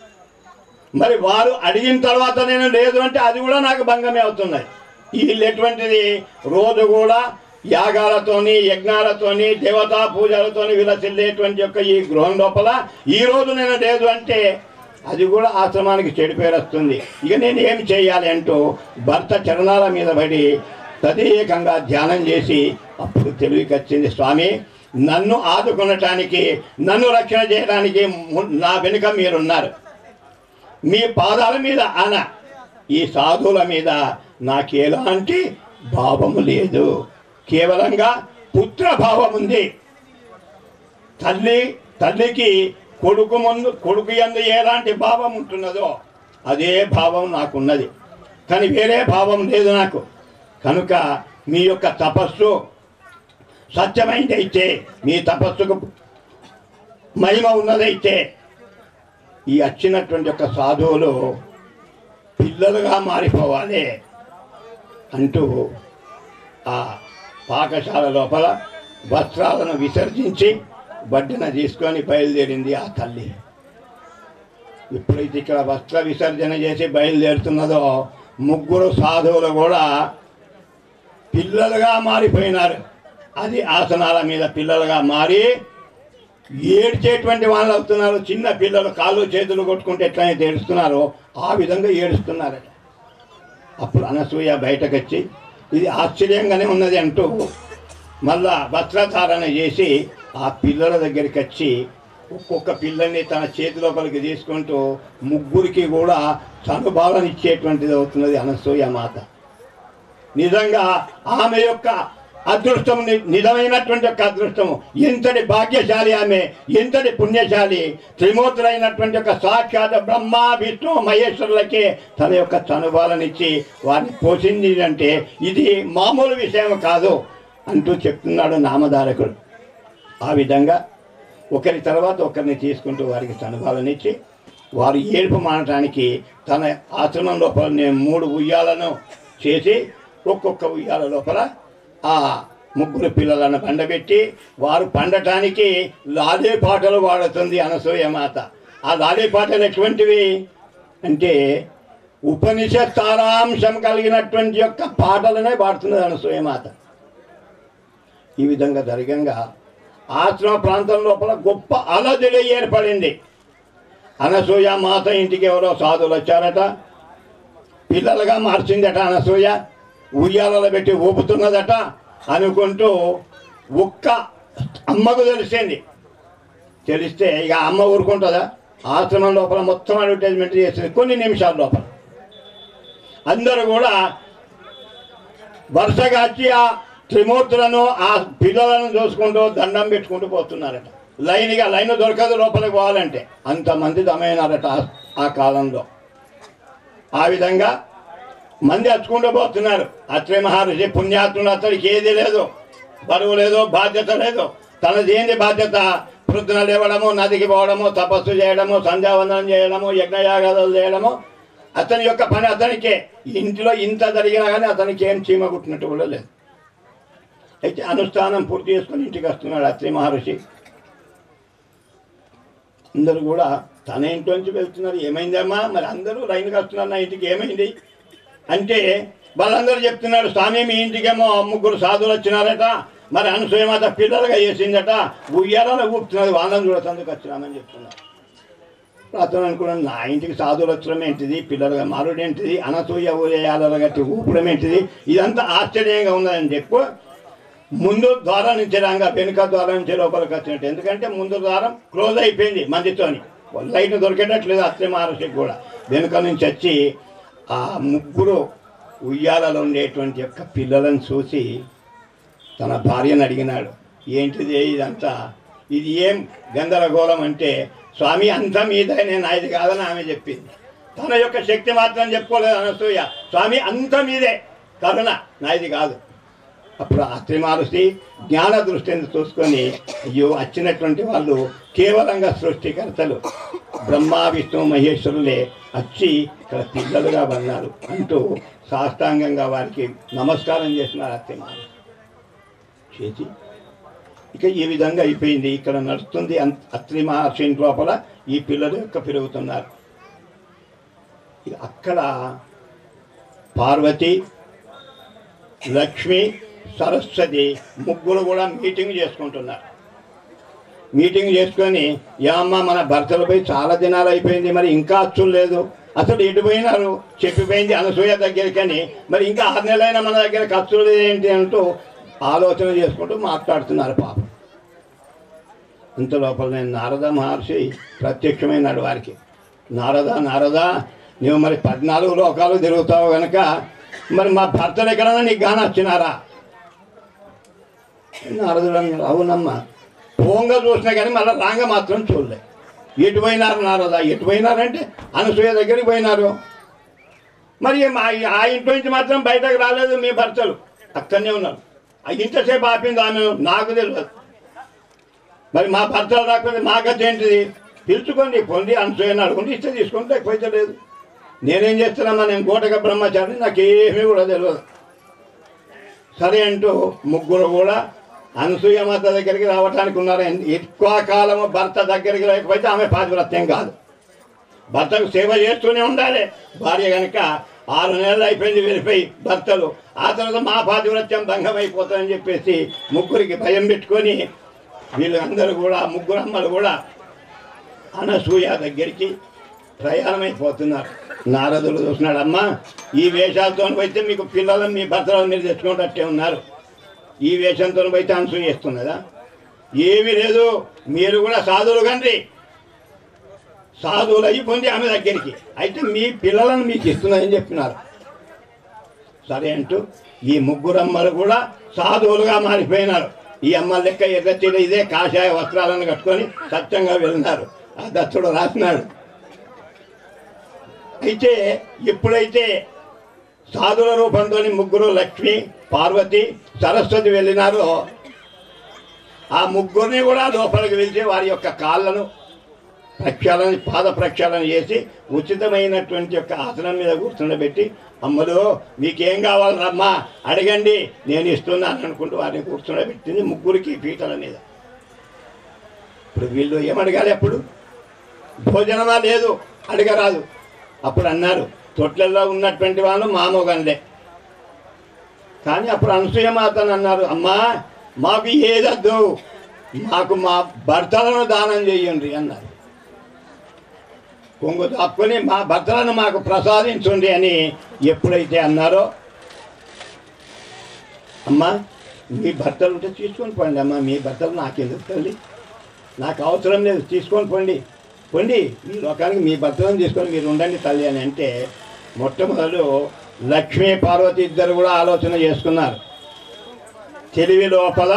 మరి వారు అడిగిన తర్వాత నేను లేదు అంటే అది కూడా నాకు భంగమే అవుతున్నది వీళ్ళు ఎటువంటిది రోజు కూడా యాగాలతోని యజ్ఞాలతోని దేవతా పూజలతోని విలసిల్లేటువంటి యొక్క ఈ గృహం లోపల ఈ రోజు నేను లేదు అంటే అది కూడా ఆశ్రమానికి చెడు పేరు వస్తుంది ఇక నేను ఏం చేయాలి అంటూ భర్త చరణాల మీద పడి తదేకంగా ధ్యానం చేసి అప్పుడు తెలివికి వచ్చింది స్వామి నన్ను ఆదుకొనటానికి నన్ను రక్షణ చేయడానికి ము- నా వెనుక మీరున్నారు మీ పాదాల మీద ఆన ఈ సాధువుల మీద నాకు ఎలాంటి భావము లేదు కేవలంగా పుత్ర భావం ఉంది తల్లి తల్లికి కొడుకు ముందు కొడుకు ఎందు ఎలాంటి భావం ఉంటున్నదో అదే భావం నాకున్నది కానీ వేరే భావం లేదు నాకు కనుక మీ యొక్క తపస్సు సత్యమైందైతే మీ తపస్సుకు మహిమ ఉన్నదైతే ఈ వచ్చినటువంటి యొక్క సాధువులు పిల్లలుగా మారిపోవాలి అంటూ ఆ పాకశాల లోపల వస్త్రాలను విసర్జించి బడ్డన తీసుకొని బయలుదేరింది ఆ తల్లి ఎప్పుడైతే ఇక్కడ వస్త్ర విసర్జన చేసి బయలుదేరుతున్నదో ముగ్గురు సాధువులు కూడా పిల్లలుగా మారిపోయినారు అది ఆసనాల మీద పిల్లలుగా మారి ఏడ్చేటువంటి వాళ్ళు అవుతున్నారు చిన్న పిల్లలు కాళ్ళు చేతులు కొట్టుకుంటే ఎట్లయితే ఏడుస్తున్నారో ఆ విధంగా ఏడుస్తున్నారట అప్పుడు అనసూయ బయటకు వచ్చి ఇది ఆశ్చర్యంగానే ఉన్నది అంటూ మళ్ళా వస్త్రధారణ చేసి ఆ పిల్లల దగ్గరికి వచ్చి ఒక్కొక్క పిల్లల్ని తన చేతి లోపలికి తీసుకుంటూ ముగ్గురికి కూడా చనుబాలను ఇచ్చేటువంటిది అవుతున్నది అనసూయ మాత నిజంగా ఆమె యొక్క అదృష్టం ని- నిజమైనటువంటి యొక్క అదృష్టము ఎంతటి భాగ్యశాలి ఆమె ఎంతటి పుణ్యశాలి త్రిమూర్తులైనటువంటి యొక్క సాక్షాత్ బ్రహ్మ విష్ణు మహేశ్వరులకే తన యొక్క చనుబాలనిచ్చి వారిని పోషింది అంటే ఇది మామూలు విషయం కాదు అంటూ చెప్తున్నాడు నామధారకుడు ఆ విధంగా ఒకరి తర్వాత ఒకరిని తీసుకుంటూ వారికి చనుబాలనిచ్చి వారు ఏడుపు మానటానికి తన ఆశ్రమం లోపల నేను మూడు ఉయ్యాలను చేసి ఒక్కొక్క ఉయ్యాల లోపల ఆ ముగ్గురు పిల్లలను పండబెట్టి వారు పండటానికి లాదే పాటలు వాడుతుంది అనసూయ మాత ఆ లాదే పాటలు ఎటువంటివి అంటే ఉపనిషత్ సారాంశం కలిగినటువంటి యొక్క పాటలనే పాడుతున్నది అనసూయ మాత ఈ విధంగా జరగంగా ఆశ్రమ ప్రాంతం లోపల గొప్ప అలజడి ఏర్పడింది అనసూయ మాత ఇంటికి ఎవరో సాధువులు వచ్చారట పిల్లలుగా మార్చిందట అనసూయ ఉయ్యాలలో పెట్టి ఊపుతున్నదట అనుకుంటూ ఒక్క అమ్మకు తెలిసింది తెలిస్తే ఇక అమ్మ ఊరుకుంటుందా ఆశ్రమం లోపల మొత్తం అడ్వర్టైజ్మెంట్ చేసింది కొన్ని నిమిషాల లోపల అందరూ కూడా వరుసగా వచ్చి ఆ త్రిమూర్తులను ఆ పిల్లలను చూసుకుంటూ దండం పెట్టుకుంటూ పోతున్నారట లైన్గా లైన్ దొరకదు లోపలికి పోవాలంటే అంతమంది దమైనారట ఆ- ఆ కాలంలో ఆ విధంగా మంది అచ్చుకుంటూ పోతున్నారు అత్రి మహర్షి పుణ్యాత్ముడు అతడికి ఏది లేదు బరువు లేదు బాధ్యత లేదు తనది ఏంది బాధ్యత ప్రొద్దున లేవడము నదికి పోవడము తపస్సు చేయడము సంధ్యావందనం చేయడము యజ్ఞయాగాలు చేయడము అతని యొక్క పని అతనికే ఇంటిలో ఇంత జరిగినా కానీ అతనికి ఏం చీమ కుట్టినట్టు కూడా లేదు అయితే అనుష్ఠానం పూర్తి చేసుకొని ఇంటికి వస్తున్నాడు అత్రి మహర్షి అందరూ కూడా తన ఇంట్లోంచి వెళ్తున్నారు ఏమైందమ్మా మరి అందరూ లైన్కి వస్తున్నారు నా ఇంటికి ఏమైంది అంటే వాళ్ళందరూ చెప్తున్నారు స్వామి మీ ఇంటికేమో ముగ్గురు సాధువులు వచ్చినారట మరి అనసూయమాత పిల్లలుగా చేసిందట ఉయ్యాలలో ఊపుతున్నది వాళ్ళని చూడతందుకు వచ్చినామని చెప్తున్నారు అతను అనుకున్నాను నా ఇంటికి సాధువులు వచ్చడం ఏంటిది పిల్లలుగా మారుడు ఏంటిది అనసూయ ఉదయాలలో గట్టి ఊపడం ఏంటిది ఇదంతా ఆశ్చర్యంగా ఉన్నదని చెప్పు ముందు ద్వారం నుంచి రాగా వెనుక ద్వారం నుంచి లోపలికి వచ్చినట్టు ఎందుకంటే ముందు ద్వారం క్లోజ్ అయిపోయింది మందితోని లైట్ దొరికేటట్లేదు అత్రి మహర్షికి కూడా వెనుక నుంచి వచ్చి ఆ ముగ్గురు ఉయ్యాలలో ఉండేటువంటి యొక్క పిల్లలను చూసి తన భార్యను అడిగినాడు ఏంటిది ఇదంతా ఇది ఏం గందరగోళం అంటే స్వామి అంతా మీద నేను నాది కాదని ఆమె చెప్పింది తన యొక్క శక్తి మాత్రం చెప్పుకోలేదు అనసూయ స్వామి అంత మీదే కరుణ నాది కాదు అప్పుడు అత్రి మహర్షి జ్ఞాన దృష్టిని చూసుకొని అయ్యో వచ్చినటువంటి వాళ్ళు కేవలంగా సృష్టికర్తలు బ్రహ్మ విష్ణు మహేశ్వరులే వచ్చి ఇక్కడ పిల్లలుగా ఉన్నారు అంటూ సాష్టాంగంగా వారికి నమస్కారం చేసినారు అత్రి మహర్షి చేసి ఇక ఈ విధంగా అయిపోయింది ఇక్కడ నడుస్తుంది అం- అత్రి మహర్షి ఇంటి లోపల ఈ పిల్లలు యొక్క పెరుగుతున్నారు ఇక అక్కడ పార్వతి లక్ష్మి సరస్వతి ముగ్గురు కూడా మీటింగ్ చేసుకుంటున్నారు మీటింగ్ చేసుకొని ఏమమ్మా మన భర్తలపై చాలా దినాలు అయిపోయింది మరి ఇంకా అచ్చులు లేదు అసలు ఎటు పోయినారు చెప్పిపోయింది అనసూయ దగ్గరికని మరి ఇంకా ఆరు నెలలైనా మన దగ్గర ఖర్చులు లేదేంటి అంటూ ఆలోచన చేసుకుంటూ మాట్లాడుతున్నారు పాపం ఇంత లోపల నేను నారద మహర్షి ప్రత్యక్షమైనాడు వారికి నారద నారద నువ్వు మరి పద్నాలుగు లోకాలు తిరుగుతావు గనక మరి మా భర్తలు ఎక్కడన్నా నీకు గాన వచ్చినారా నారదుడు అన్నాడు అవునమ్మా పోంగా చూసినా కానీ మళ్ళీ రాంగ మాత్రం చూడలే ఎటు పోయినారు నారదా ఎటు పోయినారంటే అనసూయ దగ్గరికి పోయినారు మరి మా ఆ ఇంట్లో నుంచి మాత్రం బయటకు రాలేదు మీ భర్తలు అక్కడనే ఉన్నారు ఆ ఇంతసేపు ఆపింది ఆమె నాకు తెలియదు మరి మా భర్తలు రాకపోతే మా గతి ఏంటిది పిలుచుకోండి పొంది అనసూయని అడుగుండి ఇస్తే తీసుకోండి లేకపోతే లేదు నేనేం చేస్తున్నామా నేను గోటక బ్రహ్మచారిని నాకేమీ కూడా తెలియదు సరే అంటూ ముగ్గురు కూడా అనసూయ మాత దగ్గరికి రావటానికి ఉన్నారు ఎన్- ఎక్కువ కాలము భర్త దగ్గరికి లేకపోతే ఆమె పాతివ్రత్యం కాదు భర్తకు సేవ చేస్తూనే ఉండాలి భార్య కనుక ఆరు నెలలు అయిపోయింది వెళ్ళిపోయి భర్తలు ఆ తర్వాత మా పాతివ్రత్యం భంగం అయిపోతుందని చెప్పేసి ముగ్గురికి భయం పెట్టుకొని వీళ్ళందరూ కూడా ముగ్గురు అమ్మలు కూడా అనసూయ దగ్గరికి ప్రయాణమైపోతున్నారు నారదుడు చూసినాడు అమ్మా ఈ వేషాలతో పోతే మీకు పిల్లలను మీ భర్తలను మీరు తెచ్చుకున్నట్టే ఉన్నారు ఈ వేషంతో పోతే అనసూయ చేస్తున్నదా ఏమీ లేదు మీరు కూడా సాధువులు కండి సాధువులు అయ్యి పొంది ఆమె దగ్గరికి అయితే మీ పిల్లలను మీకు ఇస్తున్నదని చెప్పినారు సరే అంటూ ఈ ముగ్గురు అమ్మలు కూడా సాధువులుగా మారిపోయినారు ఈ అమ్మ లెక్క ఎర్రచీర ఇదే కాషాయ వస్త్రాలను కట్టుకొని సత్యంగా వెళ్ళినారు ఆ దత్తుడు రాసినాడు అయితే ఎప్పుడైతే సాధుల రూపంతో ముగ్గురు లక్ష్మి పార్వతి సరస్వతి వెళ్ళినారో ఆ ముగ్గురిని కూడా లోపలికి వెళ్తే వారి యొక్క కాళ్ళను ప్రక్షాళన పాద ప్రక్షాళన చేసి ఉచితమైనటువంటి యొక్క ఆసనం మీద కూర్చుండబెట్టి అమ్మలు మీకేం కావాలి రమ్మా అడగండి నేను ఇస్తున్నాను అనుకుంటూ వారిని కూర్చుండబెట్టింది ముగ్గురికి పీటల మీద ఇప్పుడు వీళ్ళు ఏమడగాలి అప్పుడు భోజనమా లేదు అడగరాదు అప్పుడు అన్నారు తొట్లలో ఉన్నటువంటి వాళ్ళు మామోగండే కానీ అప్పుడు అనసూయమాతను అన్నారు అమ్మా మాకు ఏదద్దు మాకు మా భర్తలను దానం చేయండి అన్నారు కొంగు తప్పుకొని మా భర్తలను మాకు ప్రసాదించండి అని ఎప్పుడైతే అన్నారో అమ్మా మీ భర్తలు ఉంటే తీసుకొని పోండి అమ్మా మీ భర్తలు నాకెందుకు తల్లి నాకు అవసరం లేదు తీసుకొని పోండి పోండి మీ లోకానికి మీ భర్తలను తీసుకొని మీరు ఉండండి తల్లి అని అంటే మొట్టమొదలు లక్ష్మీ పార్వతి ఇద్దరు కూడా ఆలోచన చేసుకున్నారు తెలివి లోపల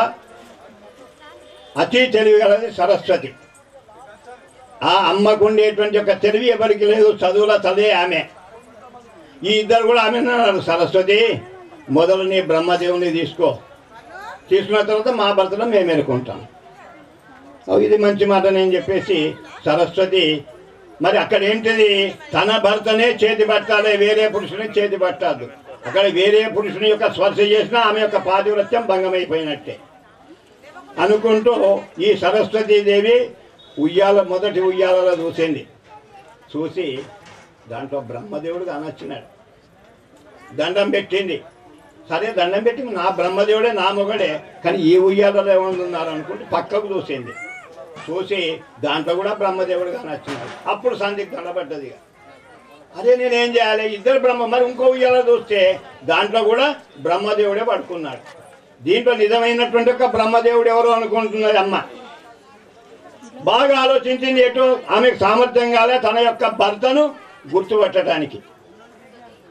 అతి తెలివి గలది సరస్వతి ఆ అమ్మకు ఉండేటువంటి ఒక తెలివి ఎవరికి లేదు చదువుల చదివే ఆమె ఈ ఇద్దరు కూడా ఆమె అన్నారు సరస్వతి మొదలు నీ బ్రహ్మదేవుని తీసుకో తీసుకున్న తర్వాత మా భర్తలో మేము ఎన్నుకుంటాం ఓ, ఇది మంచి మాట నేను చెప్పేసి సరస్వతి మరి అక్కడ ఏంటిది తన భర్తనే చేతి పట్టాలి వేరే పురుషుని చేతి పట్టాదు అక్కడ వేరే పురుషుని యొక్క స్పర్శ చేసినా ఆమె యొక్క పాతివ్రత్యం భంగమైపోయినట్టే అనుకుంటూ ఈ సరస్వతీదేవి ఉయ్యాల మొదటి ఉయ్యాలలో చూసింది చూసి దాంట్లో బ్రహ్మదేవుడు కానొచ్చినాడు దండం పెట్టింది సరే దండం పెట్టి నా బ్రహ్మదేవుడే నా మొగడే కానీ ఈ ఉయ్యాలలో ఏమన్నారు అనుకుంటే పక్కకు చూసింది చూసి దాంట్లో కూడా బ్రహ్మదేవుడు కానొచ్చినాడు అప్పుడు సందిగ్ధ దండబడ్డది ఇక. అదే నేనేం చేయాలి ఇద్దరు బ్రహ్మ మరి ఇంకో ఉయ్యాల చూస్తే దాంట్లో కూడా బ్రహ్మదేవుడే పడుకున్నాడు దీంట్లో నిజమైనటువంటి ఒక బ్రహ్మదేవుడు ఎవరు అనుకుంటున్నది అమ్మ బాగా ఆలోచించింది ఎటు ఆమెకు సామర్థ్యం కాలే తన యొక్క భర్తను గుర్తుపట్టడానికి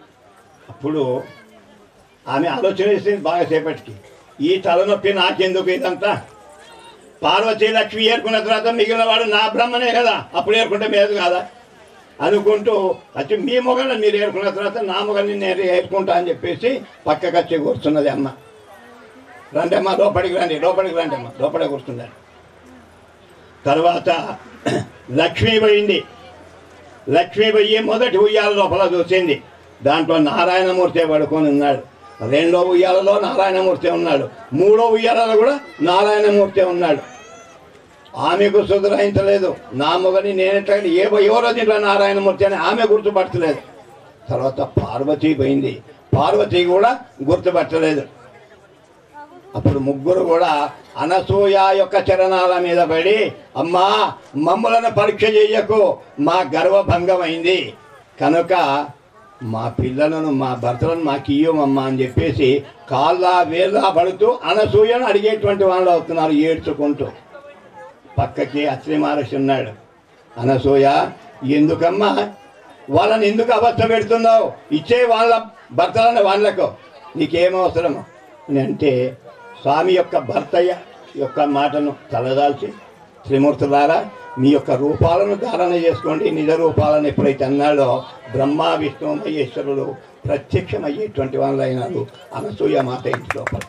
అప్పుడు ఆమె ఆలోచన చేసింది బాగా సేపటికి ఈ తలనొప్పి నాకెందుకు ఇదంతా పార్వతీ లక్ష్మి ఏరుకున్న తర్వాత మిగిలిన వాడు నా బ్రహ్మనే కదా అప్పుడు ఏరుకుంటే మేలు కాదా అనుకుంటూ వచ్చి మీ మొగల్ని మీరు ఏరుకున్న తర్వాత నా మొగల్ని నేను ఏరుకుంటా అని చెప్పేసి పక్కకు వచ్చి కూర్చున్నది అమ్మ రండి అమ్మ లోపలికి రండి లోపలికి రండి అమ్మ లోపల కూర్చున్నారు తర్వాత లక్ష్మి పోయింది లక్ష్మి పోయి మొదటి ఉయ్యాల లోపల చూసింది దాంట్లో నారాయణమూర్తి పడుకొని ఉన్నాడు రెండో ఉయ్యాలలో నారాయణమూర్తి ఉన్నాడు మూడో ఉయ్యాలలో కూడా నారాయణమూర్తి ఉన్నాడు ఆమెకు సుధరాయించలేదు నా మొగని నేనెట్లా ఏ ఎవరో దీంట్లో నారాయణమూర్తి అని ఆమె గుర్తుపట్టలేదు తర్వాత పార్వతి పోయింది పార్వతి కూడా గుర్తుపట్టలేదు అప్పుడు ముగ్గురు కూడా అనసూయ యొక్క చరణాల మీద పడి అమ్మా మమ్మలను పరీక్ష చెయ్యకు మా గర్వభంగం అయింది కనుక మా పిల్లలను మా భర్తలను మాకు ఇయ్యమమ్మా అని చెప్పేసి కాళ్ళ వేళ్ళ పడుతూ అనసూయను అడిగేటువంటి వాళ్ళు అవుతున్నారు ఏడ్చుకుంటూ పక్కకి అత్రి మహర్షి ఉన్నాడు అనసూయ ఎందుకమ్మా వాళ్ళని ఎందుకు అవస్థ పెడుతున్నావు ఇచ్చే వాళ్ళ భర్తలను వాళ్ళకు నీకేం అవసరం అని అంటే స్వామి యొక్క భర్తయ్య యొక్క మాటను తలదాల్చి త్రిమూర్తులారా మీ యొక్క రూపాలను ధారణ చేసుకోండి నిజ రూపాలను ఎప్పుడైతే అన్నాడో బ్రహ్మ విష్ణు మహేశ్వరుడు ప్రత్యక్షమయ్యేటువంటి వాళ్ళు అయినారు అనసూయ మాత ఇంటి లోపల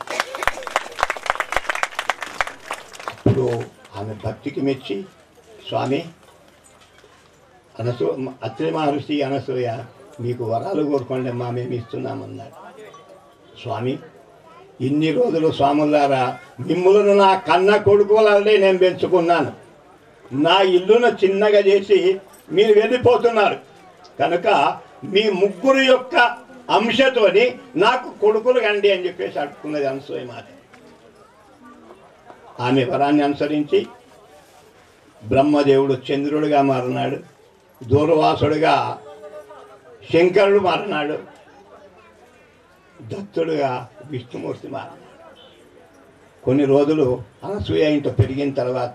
అప్పుడు ఆమె భక్తికి మెచ్చి స్వామి అనసూ అత్రి మహర్షి అనసూయ మీకు వరాలు కోరుకోండి అమ్మా మేము ఇస్తున్నామన్నాడు స్వామి ఇన్ని రోజులు స్వాములారా మిమ్ములను నా కన్న కొడుకులే నేను పెంచుకున్నాను నా ఇల్లును చిన్నగా చేసి మీరు వెళ్ళిపోతున్నారు కనుక మీ ముగ్గురు యొక్క అంశతోని నాకు కొడుకులు కండి అని చెప్పేసి అడుక్కున్నది అనసూయ మాట ఆమె వరాన్ని అనుసరించి బ్రహ్మదేవుడు చంద్రుడిగా మారినాడు దూర్వాసుడుగా శంకరుడు మారినాడు దత్తుడుగా విష్ణుమూర్తి మారినాడు కొన్ని రోజులు అనసూయ ఇంట పెరిగిన తర్వాత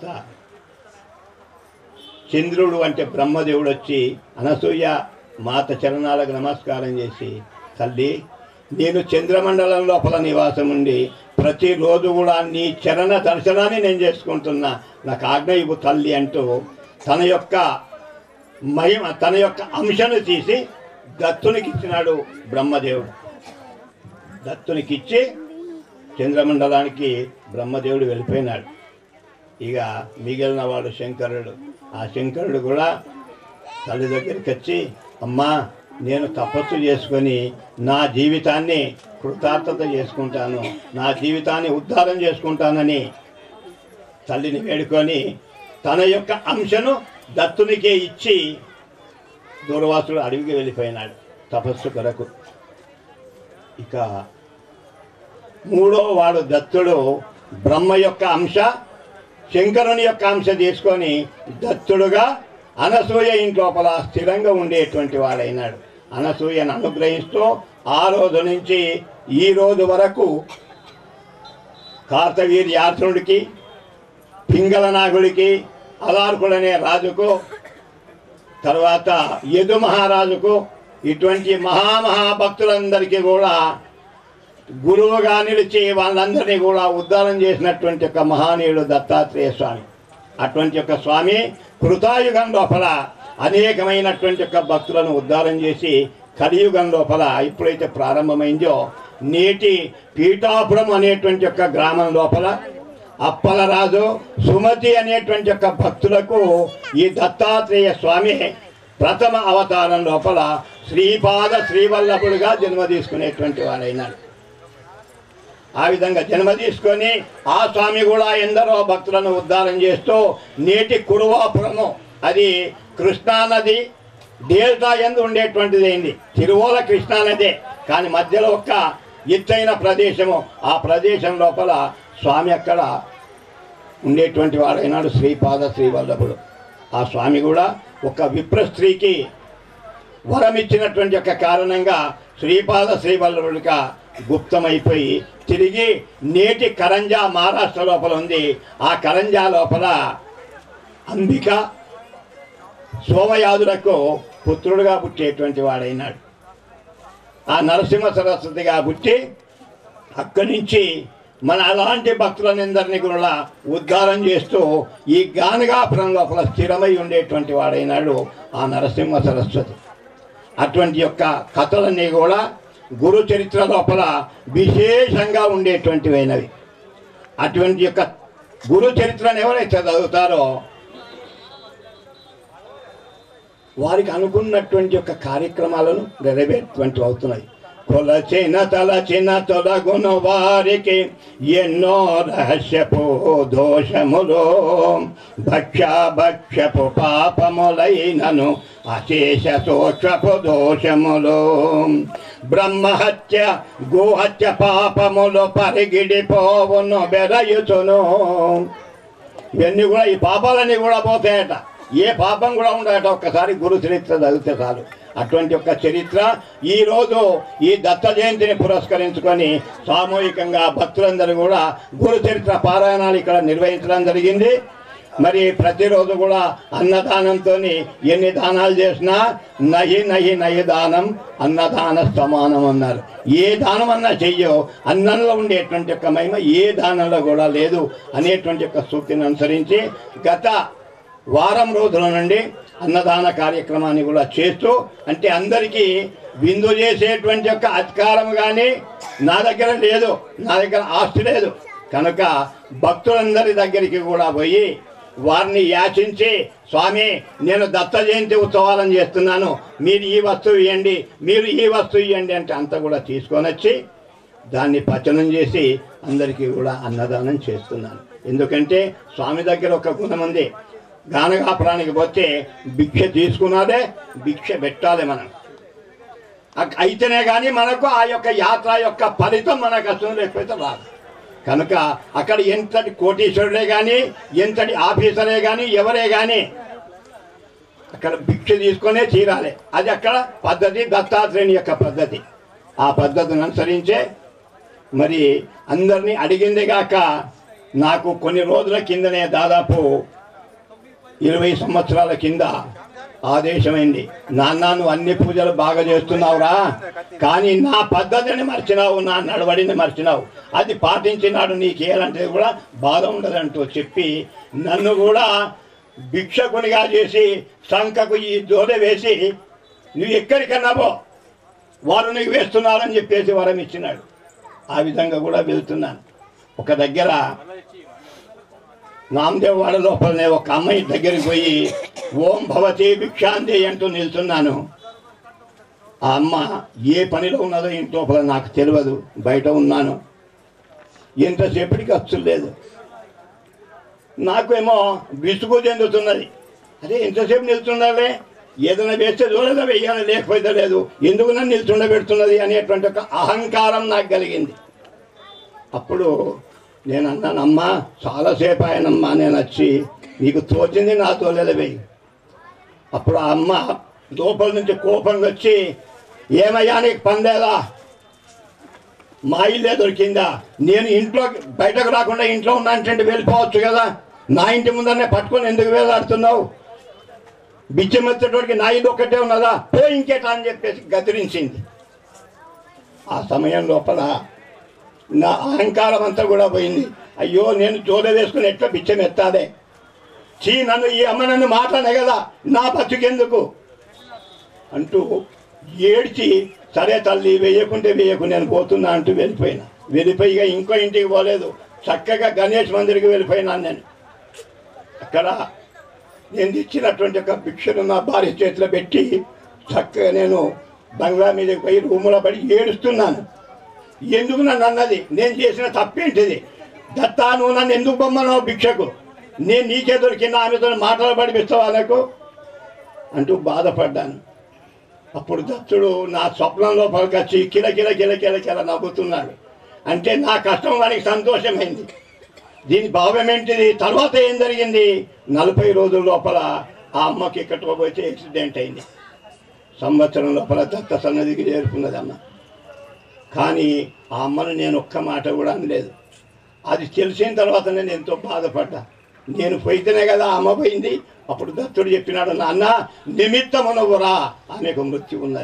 చంద్రుడు అంటే బ్రహ్మదేవుడు వచ్చి అనసూయ మాత చరణాలకు నమస్కారం చేసి తల్లి నేను చంద్రమండలం లోపల నివాసం ఉండి ప్రతిరోజు కూడా నీ చరణ దర్శనాన్ని నేను చేసుకుంటున్నా నాకు ఆజ్ఞ ఇవ్వు తల్లి అంటూ తన యొక్క మహిమ తన యొక్క అంశను తీసి దత్తునికి ఇచ్చినాడు బ్రహ్మదేవుడు దత్తునికి ఇచ్చి చంద్రమండలానికి బ్రహ్మదేవుడు వెళ్ళిపోయినాడు ఇక మిగిలిన వాడు శంకరుడు ఆ శంకరుడు కూడా తల్లి దగ్గరికి వచ్చి అమ్మా నేను తపస్సు చేసుకొని నా జీవితాన్ని కృతార్థత చేసుకుంటాను నా జీవితాన్ని ఉద్ధారం చేసుకుంటానని తల్లిని వేడుకొని తన యొక్క అంశను దత్తునికే ఇచ్చి దూర్వాసుడు అడవికి వెళ్ళిపోయినాడు తపస్సు కొరకు ఇక మూడో వాడు దత్తుడు బ్రహ్మ యొక్క అంశ శంకరుని యొక్క అంశ తీసుకొని దత్తుడుగా అనసూయ ఇంట్లోపల స్థిరంగా ఉండేటువంటి వాడైనాడు అనసూయను అనుగ్రహిస్తూ ఆ రోజు నుంచి ఈ రోజు వరకు కార్తవీర్యార్జునుడికి పింగళనాగుడికి అలార్కుడనే రాజుకు తర్వాత యదు మహారాజుకు ఇటువంటి మహామహాభక్తులందరికీ కూడా గురువుగా నిలిచి వాళ్ళందరినీ కూడా ఉద్ధారం చేసినటువంటి ఒక మహానీయుడు దత్తాత్రేయ స్వామి అటువంటి యొక్క స్వామి కృతాయుగం లోపల అనేకమైనటువంటి యొక్క భక్తులను ఉద్ధారం చేసి కలియుగం లోపల ఎప్పుడైతే ప్రారంభమైందో నేటి పీఠాపురం అనేటువంటి యొక్క గ్రామం లోపల అప్పలరాజు సుమతి అనేటువంటి యొక్క భక్తులకు ఈ దత్తాత్రేయ స్వామి ప్రథమ అవతారం లోపల శ్రీపాద శ్రీవల్లభుడుగా జన్మ తీసుకునేటువంటి వాడైనాడు ఆ విధంగా జన్మ తీసుకొని ఆ స్వామి కూడా ఎందరో భక్తులను ఉద్ధారం చేస్తూ నేటి కురువాపురము అది కృష్ణానది డేల్టా ఎందు ఉండేటువంటిది అయింది తిరువోల కృష్ణానదే కానీ మధ్యలో ఒక ఎత్తైన ప్రదేశము ఆ ప్రదేశం లోపల స్వామి అక్కడ ఉండేటువంటి వాడైనాడు శ్రీపాద శ్రీవల్లభుడు ఆ స్వామి కూడా ఒక విప్ర స్త్రీకి వరం ఇచ్చినటువంటి యొక్క కారణంగా శ్రీపాద శ్రీవల్లభుడిగా గుప్తమైపోయి తిరిగి నేటి కరంజా మహారాష్ట్ర లోపల ఉంది ఆ కరంజా లోపల అంబిక సోమయాదులకు పుత్రుడుగా పుట్టేటువంటి వాడైనాడు ఆ నరసింహ సరస్వతిగా పుట్టి అక్కడి నుంచి మన అలాంటి భక్తులందరినీ కూడా ఉద్ధారం చేస్తూ ఈ గానగాపురం లోపల స్థిరమై ఉండేటువంటి వాడైనాడు ఆ నరసింహ సరస్వతి అటువంటి యొక్క కథలన్నీ కూడా గురు చరిత్ర లోపల విశేషంగా ఉండేటువంటివైనవి అటువంటి యొక్క గురు చరిత్రను ఎవరైతే చదువుతారో వారికి అనుకున్నటువంటి యొక్క కార్యక్రమాలను నెరవేర్టువంటి అవుతున్నాయి కొలచిన తలచిన తొలగును వారికి ఎన్నో రహస్యపు దోషములు భక్ష భక్షపు పాపములైనను అశేష సూక్ష్మపు దోషములు బ్రహ్మహత్య గోహత్య పాపములు పరిగిడిపోవును బెరయుచును ఇవన్నీ కూడా ఈ పాపాలన్నీ కూడా పోతాయట ఏ పాపం కూడా ఉండదట ఒక్కసారి గురు చరిత్ర చదివితే చాలు అటువంటి ఒక చరిత్ర ఈ రోజు ఈ దత్త జయంతిని పురస్కరించుకొని సామూహికంగా భక్తులందరూ కూడా గురు చరిత్ర పారాయణాలు ఇక్కడ నిర్వహించడం జరిగింది మరి ప్రతిరోజు కూడా అన్నదానంతో ఎన్ని దానాలు చేసినా నహి నహి నహి దానం అన్నదాన సమానం అన్నారు ఏ దానం అన్నా చెయ్యో అన్నంలో ఉండేటువంటి యొక్క మహిమ ఏ దానంలో కూడా లేదు అనేటువంటి యొక్క సూక్తిని అనుసరించి గత వారం రోజుల నుండి అన్నదాన కార్యక్రమాన్ని కూడా చేస్తూ అంటే అందరికీ విందు చేసేటువంటి యొక్క అధికారం కానీ నా దగ్గర లేదు నా దగ్గర ఆస్తి లేదు కనుక భక్తులందరి దగ్గరికి కూడా పోయి వారిని యాచించి స్వామి నేను దత్త జయంతి ఉత్సవాలను చేస్తున్నాను మీరు ఈ వస్తువు ఇవ్వండి మీరు ఈ వస్తువు ఇవ్వండి అంటే అంతా కూడా తీసుకొని వచ్చి దాన్ని పచనం చేసి అందరికీ కూడా అన్నదానం చేస్తున్నాను ఎందుకంటే స్వామి దగ్గర ఒక గుణం ఉంది గానగాపురానికి పోతే భిక్ష తీసుకున్నదే భిక్ష పెట్టాలి మనం అక్- అయితేనే కానీ మనకు ఆ యొక్క యాత్ర యొక్క ఫలితం మనకు అసలు లేకపోతే రాదు కనుక అక్కడ ఎంతటి కోటీశ్వరుడే కానీ ఎంతటి ఆఫీసరే కానీ ఎవరే కానీ అక్కడ భిక్ష తీసుకొనే తీరాలి అది అక్కడ పద్ధతి దత్తాత్రేయుని యొక్క పద్ధతి ఆ పద్ధతిని అనుసరించే మరి అందరినీ అడిగింది గాక నాకు కొన్ని రోజుల కిందనే దాదాపు ఇరవై సంవత్సరాల కింద ఆదేశమైంది నాన్న నువ్వు అన్ని పూజలు బాగా చేస్తున్నావురా కానీ నా పద్ధతిని మర్చినావు నా నడవడిని మర్చినావు అది పాటించినాడు నీకేలంటే కూడా బాధ ఉండదంటూ చెప్పి నన్ను కూడా భిక్షకునిగా చేసి సంఖకు ఈ జోడ వేసి నువ్వు ఎక్కడికన్నా పో వారు నీకు వేస్తున్నారని చెప్పేసి వరం ఇచ్చినాడు ఆ విధంగా కూడా వెళ్తున్నాను ఒక దగ్గర నామదేవ్ వాడ లోపలనే ఒక అమ్మాయి దగ్గరికి పోయి ఓం భవతి భిక్షాంతి అంటూ నిల్చున్నాను ఆ అమ్మ ఏ పనిలో ఉన్నదో ఇంటి లోపల నాకు తెలియదు బయట ఉన్నాను ఎంతసేపటికి అచ్చు లేదు నాకేమో విసుగు చెందుతున్నది అదే ఎంతసేపు నిల్చుండాలి ఏదైనా వేస్తే చూడదా వెయ్యాలి లేకపోతే లేదు ఎందుకు నన్ను నిల్చుండబెడుతున్నది అనేటువంటి ఒక అహంకారం నాకు కలిగింది అప్పుడు నేను అన్నాను అమ్మా చాలాసేపు ఆయనమ్మా నేను వచ్చి నీకు తోచింది నా తోలేద వెయ్యి అప్పుడు ఆ అమ్మ లోపల నుంచి కోపంగా వచ్చి ఏమయ్యా నీకు పందేలా మా ఇల్లే దొరికిందా నేను ఇంట్లో బయటకు రాకుండా ఇంట్లో ఉన్నా అంటే వెళ్ళిపోవచ్చు కదా నా ఇంటి ముందరనే పట్టుకొని ఎందుకు వేలాడుతున్నావు బిచ్చమెత్తటోడికి నా ఇల్లు ఒక్కటే ఉన్నదా పో ఇంకేటా అని చెప్పేసి గదిరించింది ఆ సమయం లోపల నా అహంకారం అంతా కూడా పోయింది అయ్యో నేను జోడ వేసుకుని ఎట్లా బిచ్చం ఎత్తాదే చీ నన్ను ఈ అమ్మ నన్ను మాట్లాడే కదా నా బతుకెందుకు అంటూ ఏడ్చి సరే తల్లి వేయకుంటే వేయకు నేను పోతున్నా అంటూ వెళ్ళిపోయినా వెళ్ళిపోయిగా ఇంకో ఇంటికి పోలేదు చక్కగా గణేష్ మందిరికి వెళ్ళిపోయినాను నేను అక్కడ నేను తెచ్చినటువంటి ఒక భిక్షను నా భార్య చేతిలో పెట్టి చక్కగా నేను బంగ్లా మీదకి పోయి రూములో పడి ఏడుస్తున్నాను ఎందుకు నన్ను అన్నది నేను చేసిన తప్పేంటిది దత్తా నువ్వు నన్ను ఎందుకు బొమ్మన్నావు భిక్షకు నేను నీకే దొరికిన ఆమెతో మాటలు పడిపిస్తావా నాకు అంటూ బాధపడ్డాను అప్పుడు దత్తుడు నా స్వప్నంలో పలకొచ్చి కిల కిల కిల కిల కిల నవ్వుతున్నాడు అంటే నా కష్టం వానికి సంతోషమైంది దీని భావం ఏంటిది తర్వాత ఏం జరిగింది నలభై రోజుల లోపల ఆ అమ్మకి ఎక్కడికో పోతే యాక్సిడెంట్ అయింది సంవత్సరం లోపల దత్త సన్నదికి చేరుకున్నది అమ్మ కానీ ఆ అమ్మను నేను ఒక్క మాట కూడా అనలేదు అది తెలిసిన తర్వాత నేను ఎంతో బాధపడ్డా నేను పోయితేనే కదా అమ్మ పోయింది అప్పుడు దత్తుడు చెప్పినాడు నాన్న నిమిత్తమునవురా ఆమెకు మృత్యు ఉన్నది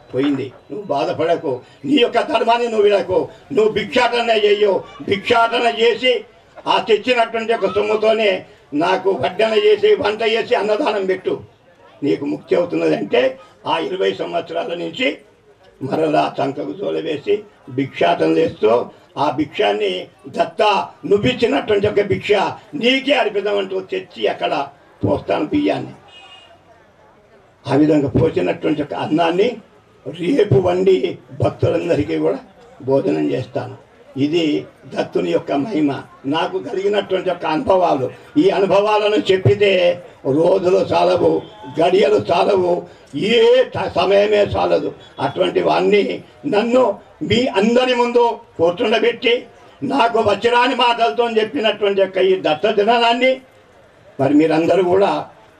పోయింది నువ్వు బాధపడకు నీ యొక్క ధర్మాన్ని నువ్వు విడకు నువ్వు భిక్షాటన చెయ్యు భిక్షాటన చేసి ఆ తెచ్చినటువంటి ఒక సొమ్ముతోనే నాకు వడ్డన చేసి వంట చేసి అన్నదానం పెట్టు నీకు ముక్తి అవుతున్నది అంటే ఆ ఇరవై సంవత్సరాల నుంచి మరలా చంకకు వేసి భిక్షాటన చేస్తూ ఆ భిక్షాన్ని దత్తా నువ్విచ్చినటువంటి ఒక భిక్ష నీకే అర్పితమంటూ తెచ్చి అక్కడ పోస్తాను బియ్యాన్ని ఆ విధంగా పోసినటువంటి ఒక అన్నాన్ని రేపు వండి భక్తులందరికీ కూడా భోజనం చేస్తాను ఇది దత్తుని యొక్క మహిమ నాకు కలిగినటువంటి యొక్క అనుభవాలు ఈ అనుభవాలను చెప్పితే రోజులు చాలవు గడియలు చాలవు ఏ ట- సమయమే చాలదు అటువంటి వాణ్ణి నన్ను మీ అందరి ముందు కూర్చుండబెట్టి నాకు వచ్చిరాని మాటలతో చెప్పినటువంటి యొక్క ఈ దత్త దినాన్ని మరి మీరందరూ కూడా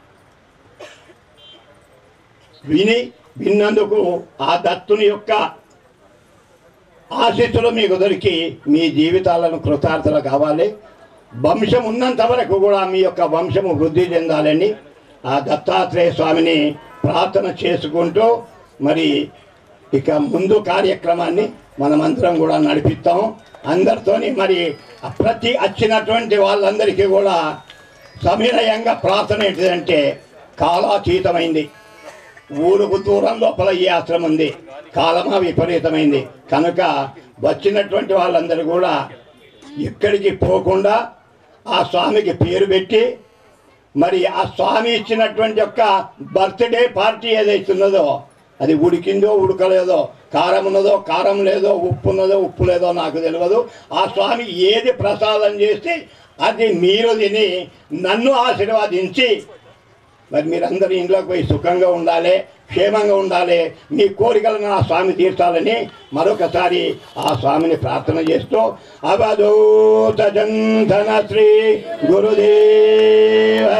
విని విన్నందుకు ఆ దత్తుని యొక్క ఆశీస్సులు మీకు దొరికి మీ జీవితాలను కృతార్థులు కావాలి వంశం ఉన్నంత వరకు కూడా మీ యొక్క వంశము వృద్ధి చెందాలని ఆ దత్తాత్రేయ స్వామిని ప్రార్థన చేసుకుంటూ మరి ఇక ముందు కార్యక్రమాన్ని మనమందరం కూడా నడిపిస్తాం అందరితోని మరి ప్రతి వచ్చినటువంటి వాళ్ళందరికీ కూడా సవినయంగా ప్రార్థన ఏంటిదంటే కాలాతీతమైంది ఊరుకు దూరం లోపల ఈ ఆశ్రమం ఉంది కాలమా విపరీతమైంది కనుక వచ్చినటువంటి వాళ్ళందరూ కూడా ఎక్కడికి పోకుండా ఆ స్వామికి పేరు పెట్టి మరి ఆ స్వామి ఇచ్చినటువంటి యొక్క బర్త్డే పార్టీ ఏదైతున్నదో అది ఉడికిందో ఉడకలేదో కారం ఉన్నదో కారం లేదో ఉప్పు ఉన్నదో ఉప్పు లేదో నాకు తెలియదు ఆ స్వామి ఏది ప్రసాదం చేస్తే అది మీరు తిని నన్ను ఆశీర్వాదించి మరి మీరందరూ ఇంట్లోకి పోయి సుఖంగా ఉండాలి క్షేమంగా ఉండాలి మీ కోరికలను ఆ స్వామి తీర్చాలని మరొకసారి ఆ స్వామిని ప్రార్థన చేస్తూ అవధూత జంధన శ్రీ గురుదేవ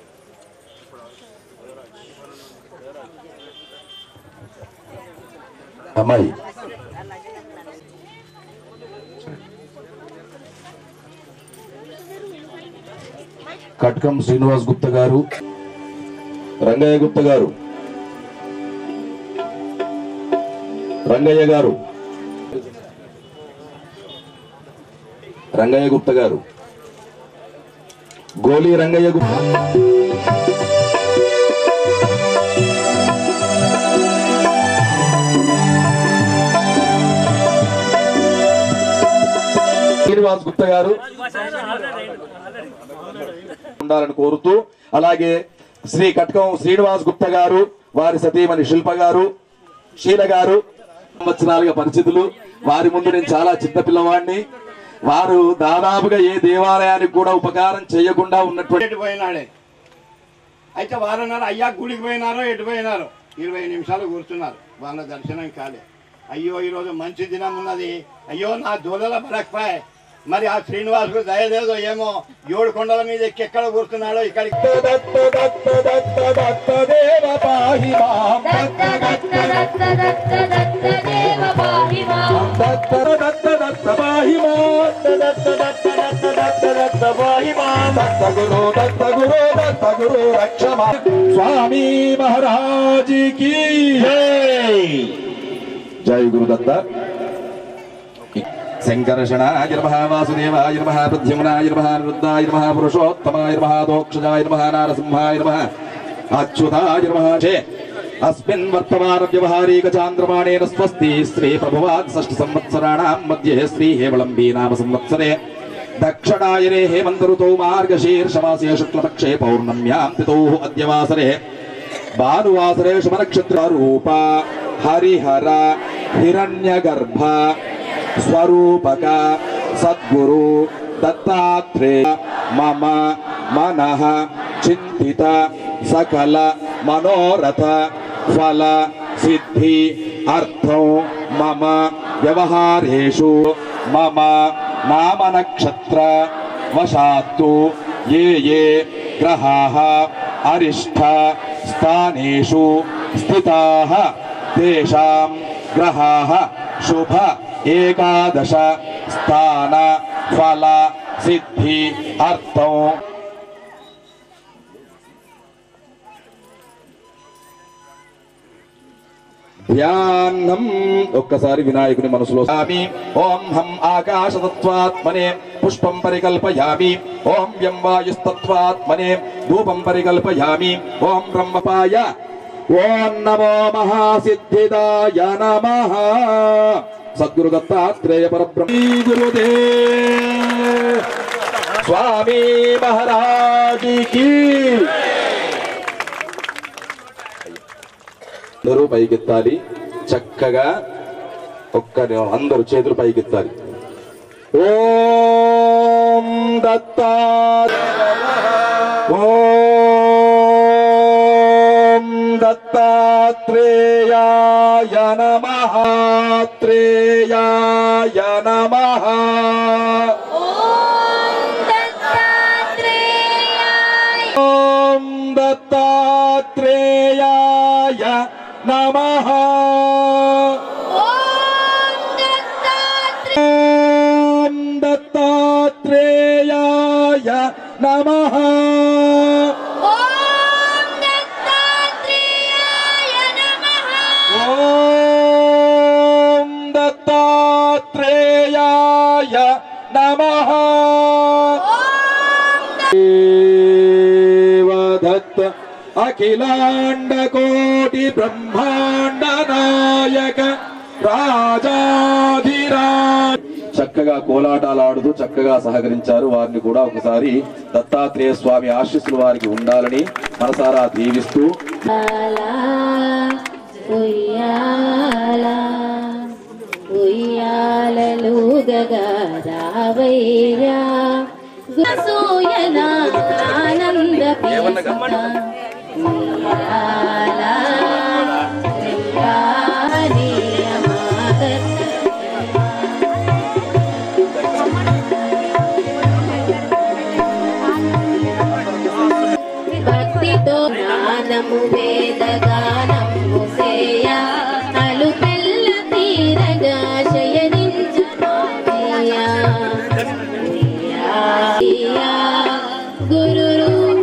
అమ్మాయి కట్కం శ్రీనివాస్ గుప్త గారు రంగయ్య గుప్త గారు రంగయ్య గారు రంగయ్య గుప్త గారు గోలీ రంగయ్య గుప్త శ్రీనివాస్ గుప్త గారు ఉండాలని కోరుతూ అలాగే శ్రీ కట్కం శ్రీనివాస్ గుప్త గారు వారి సతీమణి శిల్ప గారు శీల గారు సంవత్సరాలుగా పరిస్థితులు వారి ముందు నేను చాలా చిన్న పిల్లవాడిని వారు దాదాపుగా ఏ దేవాలయానికి కూడా ఉపకారం చేయకుండా ఉన్నటువంటి ఎటు పోయినాడే అయితే వారన్నారు అయ్యా గుడికి పోయినారో ఎటు పోయినారో ఇరవై నిమిషాలు కూర్చున్నారు వాళ్ళ దర్శనం కాలే అయ్యో ఈరోజు మంచి దినం ఉన్నది అయ్యో నా దూలల పడకపోయే మరి ఆ శ్రీనివాసుకు దయలేదో ఏమో ఏడు కొండల మీద ఎక్కి ఎక్కడ కూర్చున్నాడో ఇక్కడికి దత్త దత్త దత్త దత్త దేవ పాహి మాం దత్త దత్త దత్త దత్త దత్త దేవ పాహి మాం దత్త దత్త దత్త పాహి మాం దత్త దత్త దత్త దత్త దత్త పాహి మాం దత్త గురు దత్త గురు దత్త గురు రక్ష మాం స్వామి మహారాజ్ की जय జై గురుదత్త శంకర్షణాయ నమ వాసుదేవాయ నమ ప్రద్యుమ్నాయ నమ నిరుద్ధాయ నమ పురుషోత్తమాయ నమ దోక్షజాయ నమ నారసింహాయ నమ అచ్యుతాయ నమ చే అస్మిన్ వర్తమాన వ్యవహారీక చాంద్రమాణేన స్వస్తి శ్రీ ప్రభువాత్ షష్ఠ సంవత్సరాణాం మధ్యే శ్రీ హేమళంబీ నామ సంవత్సరే దక్షిణాయనే హేమంత ఋతౌ మార్గశీర్షమాసే శుక్లపక్షే పౌర్ణమ్యాం తిథౌ అద్యవాసరే భానువాసరే శుభనక్షత్రరూప హరిహర హిరణ్యగర్భ స్వరూపక సద్గురు దత్తాత్రేయ మమ మనః చింతిత సకల మనోరథ ఫల సిద్ధి అర్థం మమ వ్యవహారేషు మమ నామ నక్షత్ర వశాత్తు ఏ ఏ గ్రహాः అరిష్ట స్థానేషు స్థితాः తేషాం గ్రహాः శుభ ఏకాదశ స్థాన ఫల సిద్ధి అర్థం ధ్యానం ఒక్కసారి వినాయకుని మనసులో స్వామి ఓం హం ఆకాశతత్వాత్మనే పుష్పం పరికల్పయామి ఓం యం వాయుస్తత్వాత్మనే ధూపం పరికల్పయామి ఓం బ్రహ్మపాయ ఓం నమో మహాసిద్ధిదాయ నమః సద్గురు దత్తాత్రేయ పరబ్రహ్మ గురుదే స్వామి మహారాజుకి అందరూ పైకెత్తాలి చక్కగా ఒక్క అందరూ చేతులు పైకెత్తాలి ఓం దత్తా ఓం దత్తాత్రేయాయ నమః త్రేయాయ నమః ఓం దత్తాత్రేయాయ నమః ఓం దత్తాత్రేయాయ నమః ఓం దత్తాత్రేయాయ నమః దేవదత్త అఖిలాండ కోటి బ్రహ్మాండ నాయక రాజాధిరాజ్ చక్కగా కోలాటాలు ఆడుతూ చక్కగా సహకరించారు వారిని కూడా ఒకసారి దత్తాత్రేయ స్వామి ఆశీస్సులు వారికి ఉండాలని మనసారా దీవిస్తూ ఉయ్యాల ఉయ్యాలలుగగా రావయ్యా సూయన ఆనంద ఉయ్యాల భక్తితో జ్ఞానము వేదగానము సేయ అలు పెల్ల తీరగా శయనించమయ్యా గురు రూప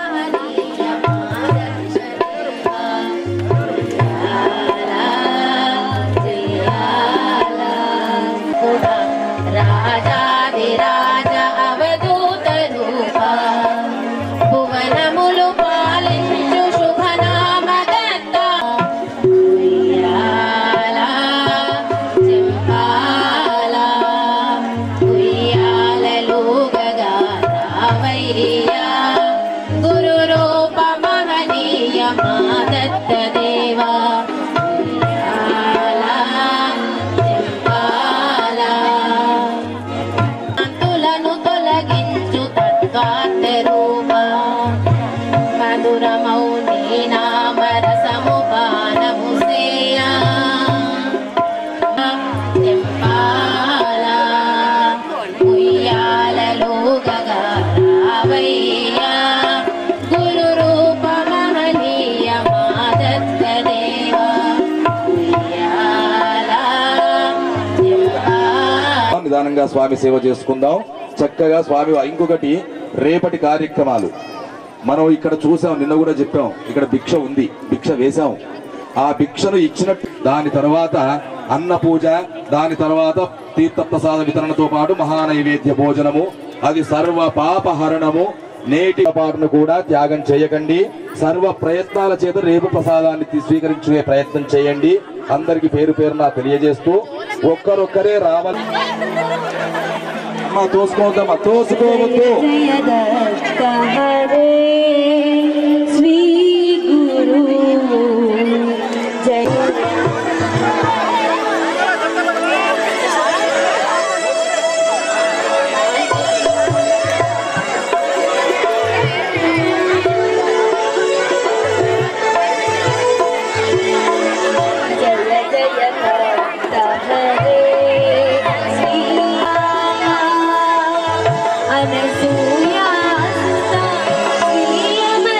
రాజాదిరాజ అవధూత రూపా భువనములు పాలించు శుభనామదత్త ఉయ్యాల చింపాల ఉయ్యాలలుగగా రావయ్యా గురు రూప మహనీయ మాదత్త దేవా ఉయ్యాల చింపాల తులను తొలగించు తత్వార్థ రూపా మధురమౌ నీ నామరసము పానము సేయా చెంపాల ఉయ్యాలలోగగా రావయ్యా గురు రూప మహనీయ మాదత్త దేవా ఉయ్యాల చెంపాల నిదానంగా స్వామి సేవ చేసుకుందాం చక్కగా స్వామి ఇంకొకటి రేపటి కార్యక్రమాలు మనం ఇక్కడ చూసాం నిన్న కూడా చెప్పాం ఇక్కడ భిక్ష ఉంది భిక్ష వేశాం ఆ భిక్షను ఇచ్చినట్టు దాని తర్వాత అన్న పూజ దాని తర్వాత తీర్థప్రసాద వితరణతో పాటు మహానైవేద్య భోజనము అది సర్వ పాపహరణము నేటి పాటును కూడా త్యాగం చేయకండి సర్వ ప్రయత్నాల చేత రేపు ప్రసాదాన్ని తీ- స్వీకరించే ప్రయత్నం చేయండి అందరికి పేరు పేరున తెలియజేస్తూ ఒక్కరొక్కరే రావాలి అమ్మా, తోసుకోవద్దమ్మా తోసుకోవద్దు జయదత్త హరే శ్రీ గురు జయ జయ జయ దత్త హరే శ్రీ అనసూయా సుత శ్రీయమ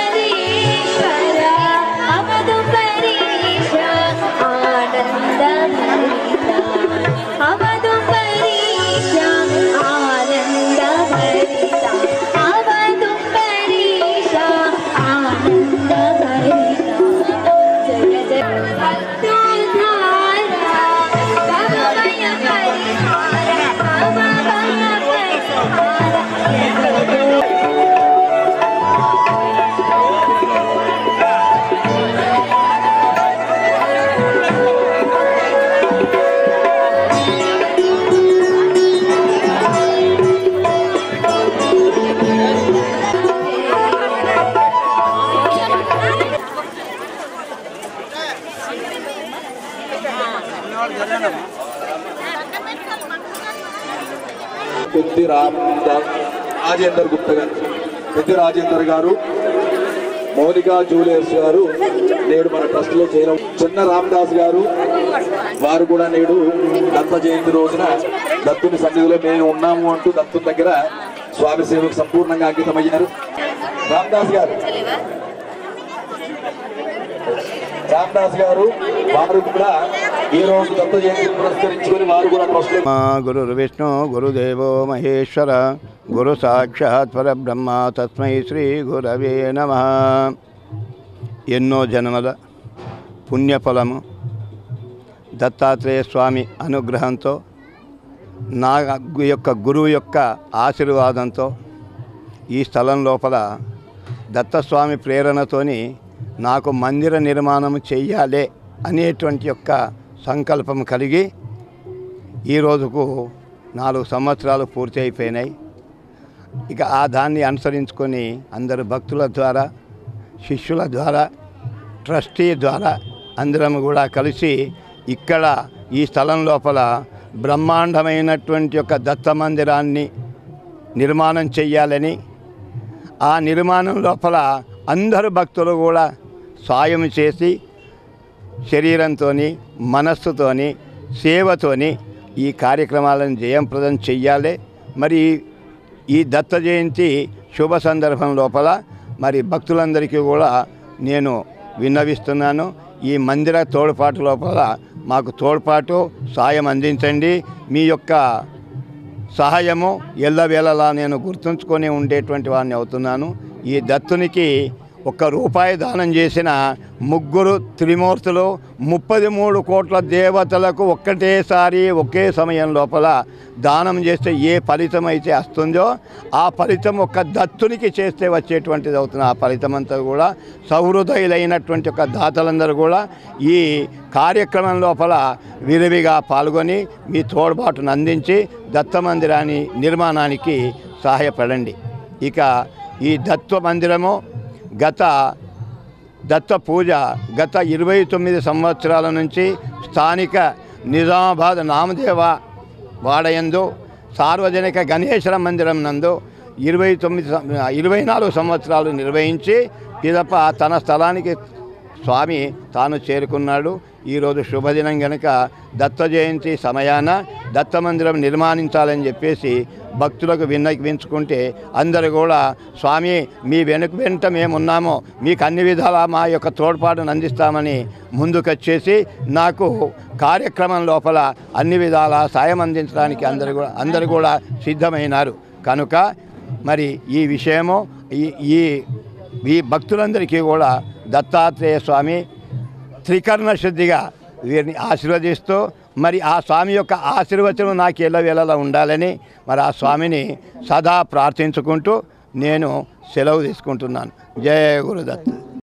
పెద్ది రామదాస్ రాజేందర్ గుప్తా గారు పెద్ది రాజేందర్ గారు మౌనికా జూలియర్స్ గారు నేడు మన ట్రస్ట్ లో చేయడం చిన్న రామదాస్ గారు వారు కూడా నేడు దత్త జయంతి రోజున దత్తుని సన్నిధిలో మేము ఉన్నాము అంటూ దత్తుని దగ్గర స్వామి సేవకు సంపూర్ణంగా అంకితమయ్యారు రామదాస్ గారు రామదాస్ గారు వారు కూడా ఈ రోజు దత్త జయంతిని పురస్కరించుకొని వారు కూడా ట్రస్ట్ లో మా గురుర్విష్ణు గురుదేవో మహేశ్వర గురు సాక్షాత్ పరబ్రహ్మ తస్మై శ్రీ గురవే నమ ఎన్నో జన్మల పుణ్యఫలము దత్తాత్రేయ స్వామి అనుగ్రహంతో నా గు- యొక్క గురువు యొక్క ఆశీర్వాదంతో ఈ స్థలం లోపల దత్తస్వామి ప్రేరణతోని నాకు మందిర నిర్మాణం చెయ్యాలి అనేటువంటి యొక్క సంకల్పం కలిగి ఈ రోజుకు నాలుగు సంవత్సరాలు పూర్తి అయిపోయినాయి ఇక ఆ దాన్ని అనుసరించుకొని అందరు భక్తుల ద్వారా శిష్యుల ద్వారా ట్రస్టీ ద్వారా అందరం కూడా కలిసి ఇక్కడ ఈ స్థలం లోపల బ్రహ్మాండమైనటువంటి యొక్క దత్త మందిరాన్ని నిర్మాణం చెయ్యాలని ఆ నిర్మాణం లోపల అందరు భక్తులు కూడా సాయం చేసి శరీరంతోని మనస్సుతోని సేవతోని ఈ కార్యక్రమాలను జయప్రదం చెయ్యాలి మరి ఈ దత్త జయంతి శుభ సందర్భం లోపల మరి భక్తులందరికీ కూడా నేను విన్నవిస్తున్నాను ఈ మందిర తోడ్పాటు లోపల మాకు తోడ్పాటు సాయం అందించండి మీ యొక్క సహాయము ఎల్లవేళలా నేను గుర్తుంచుకొని ఉండేటువంటి వాడిని అవుతున్నాను ఈ దత్తునికి ఒక్క రూపాయి దానం చేసిన ముగ్గురు త్రిమూర్తులు ముప్పది మూడు కోట్ల దేవతలకు ఒక్కటేసారి ఒకే సమయం లోపల దానం చేస్తే ఏ ఫలితం అయితే వస్తుందో ఆ ఫలితం ఒక్క దత్తునికి చేస్తే వచ్చేటువంటిది అవుతుంది ఆ ఫలితం అంతా కూడా సహృదయులైనటువంటి ఒక దాతలందరూ కూడా ఈ కార్యక్రమం లోపల విరివిగా పాల్గొని మీ తోడ్పాటును అందించి దత్త మందిరాన్ని నిర్మాణానికి సహాయపడండి ఇక ఈ దత్త మందిరము గత దత్త పూజ గత ఇరవై తొమ్మిది సంవత్సరాల నుంచి స్థానిక నిజామాబాద్ నామదేవ వాడయందు సార్వజనిక గణేశ్వర మందిరం నందు ఇరవై తొమ్మిది సం- ఇరవై నాలుగు సంవత్సరాలు నిర్వహించి పిదప తన స్థలానికి స్వామి తాను చేరుకున్నాడు ఈరోజు శుభదినం గనుక దత్త జయంతి సమయాన దత్త మందిరం నిర్మాణించాలని చెప్పేసి భక్తులకు విన్నవించుకుంటే అందరూ కూడా స్వామి మీ వెనుక వెంట మేమున్నాము మీకు అన్ని విధాలా మా యొక్క తోడ్పాటును అందిస్తామని ముందుకొచ్చేసి నాకు కార్యక్రమం లోపల అన్ని విధాలా సాయం అందించడానికి అందరు కూడా అందరు కూడా సిద్ధమైనారు కనుక మరి ఈ విషయము ఈ ఈ ఈ భక్తులందరికీ కూడా దత్తాత్రేయ స్వామి త్రికరణ శుద్ధిగా వీరిని ఆశీర్వదిస్తూ మరి ఆ స్వామి యొక్క ఆశీర్వచనం నాకు ఎల్లవేళలా ఉండాలని మరి ఆ స్వామిని సదా ప్రార్థించుకుంటూ నేను సెలవు తీసుకుంటున్నాను జయ గురుదత్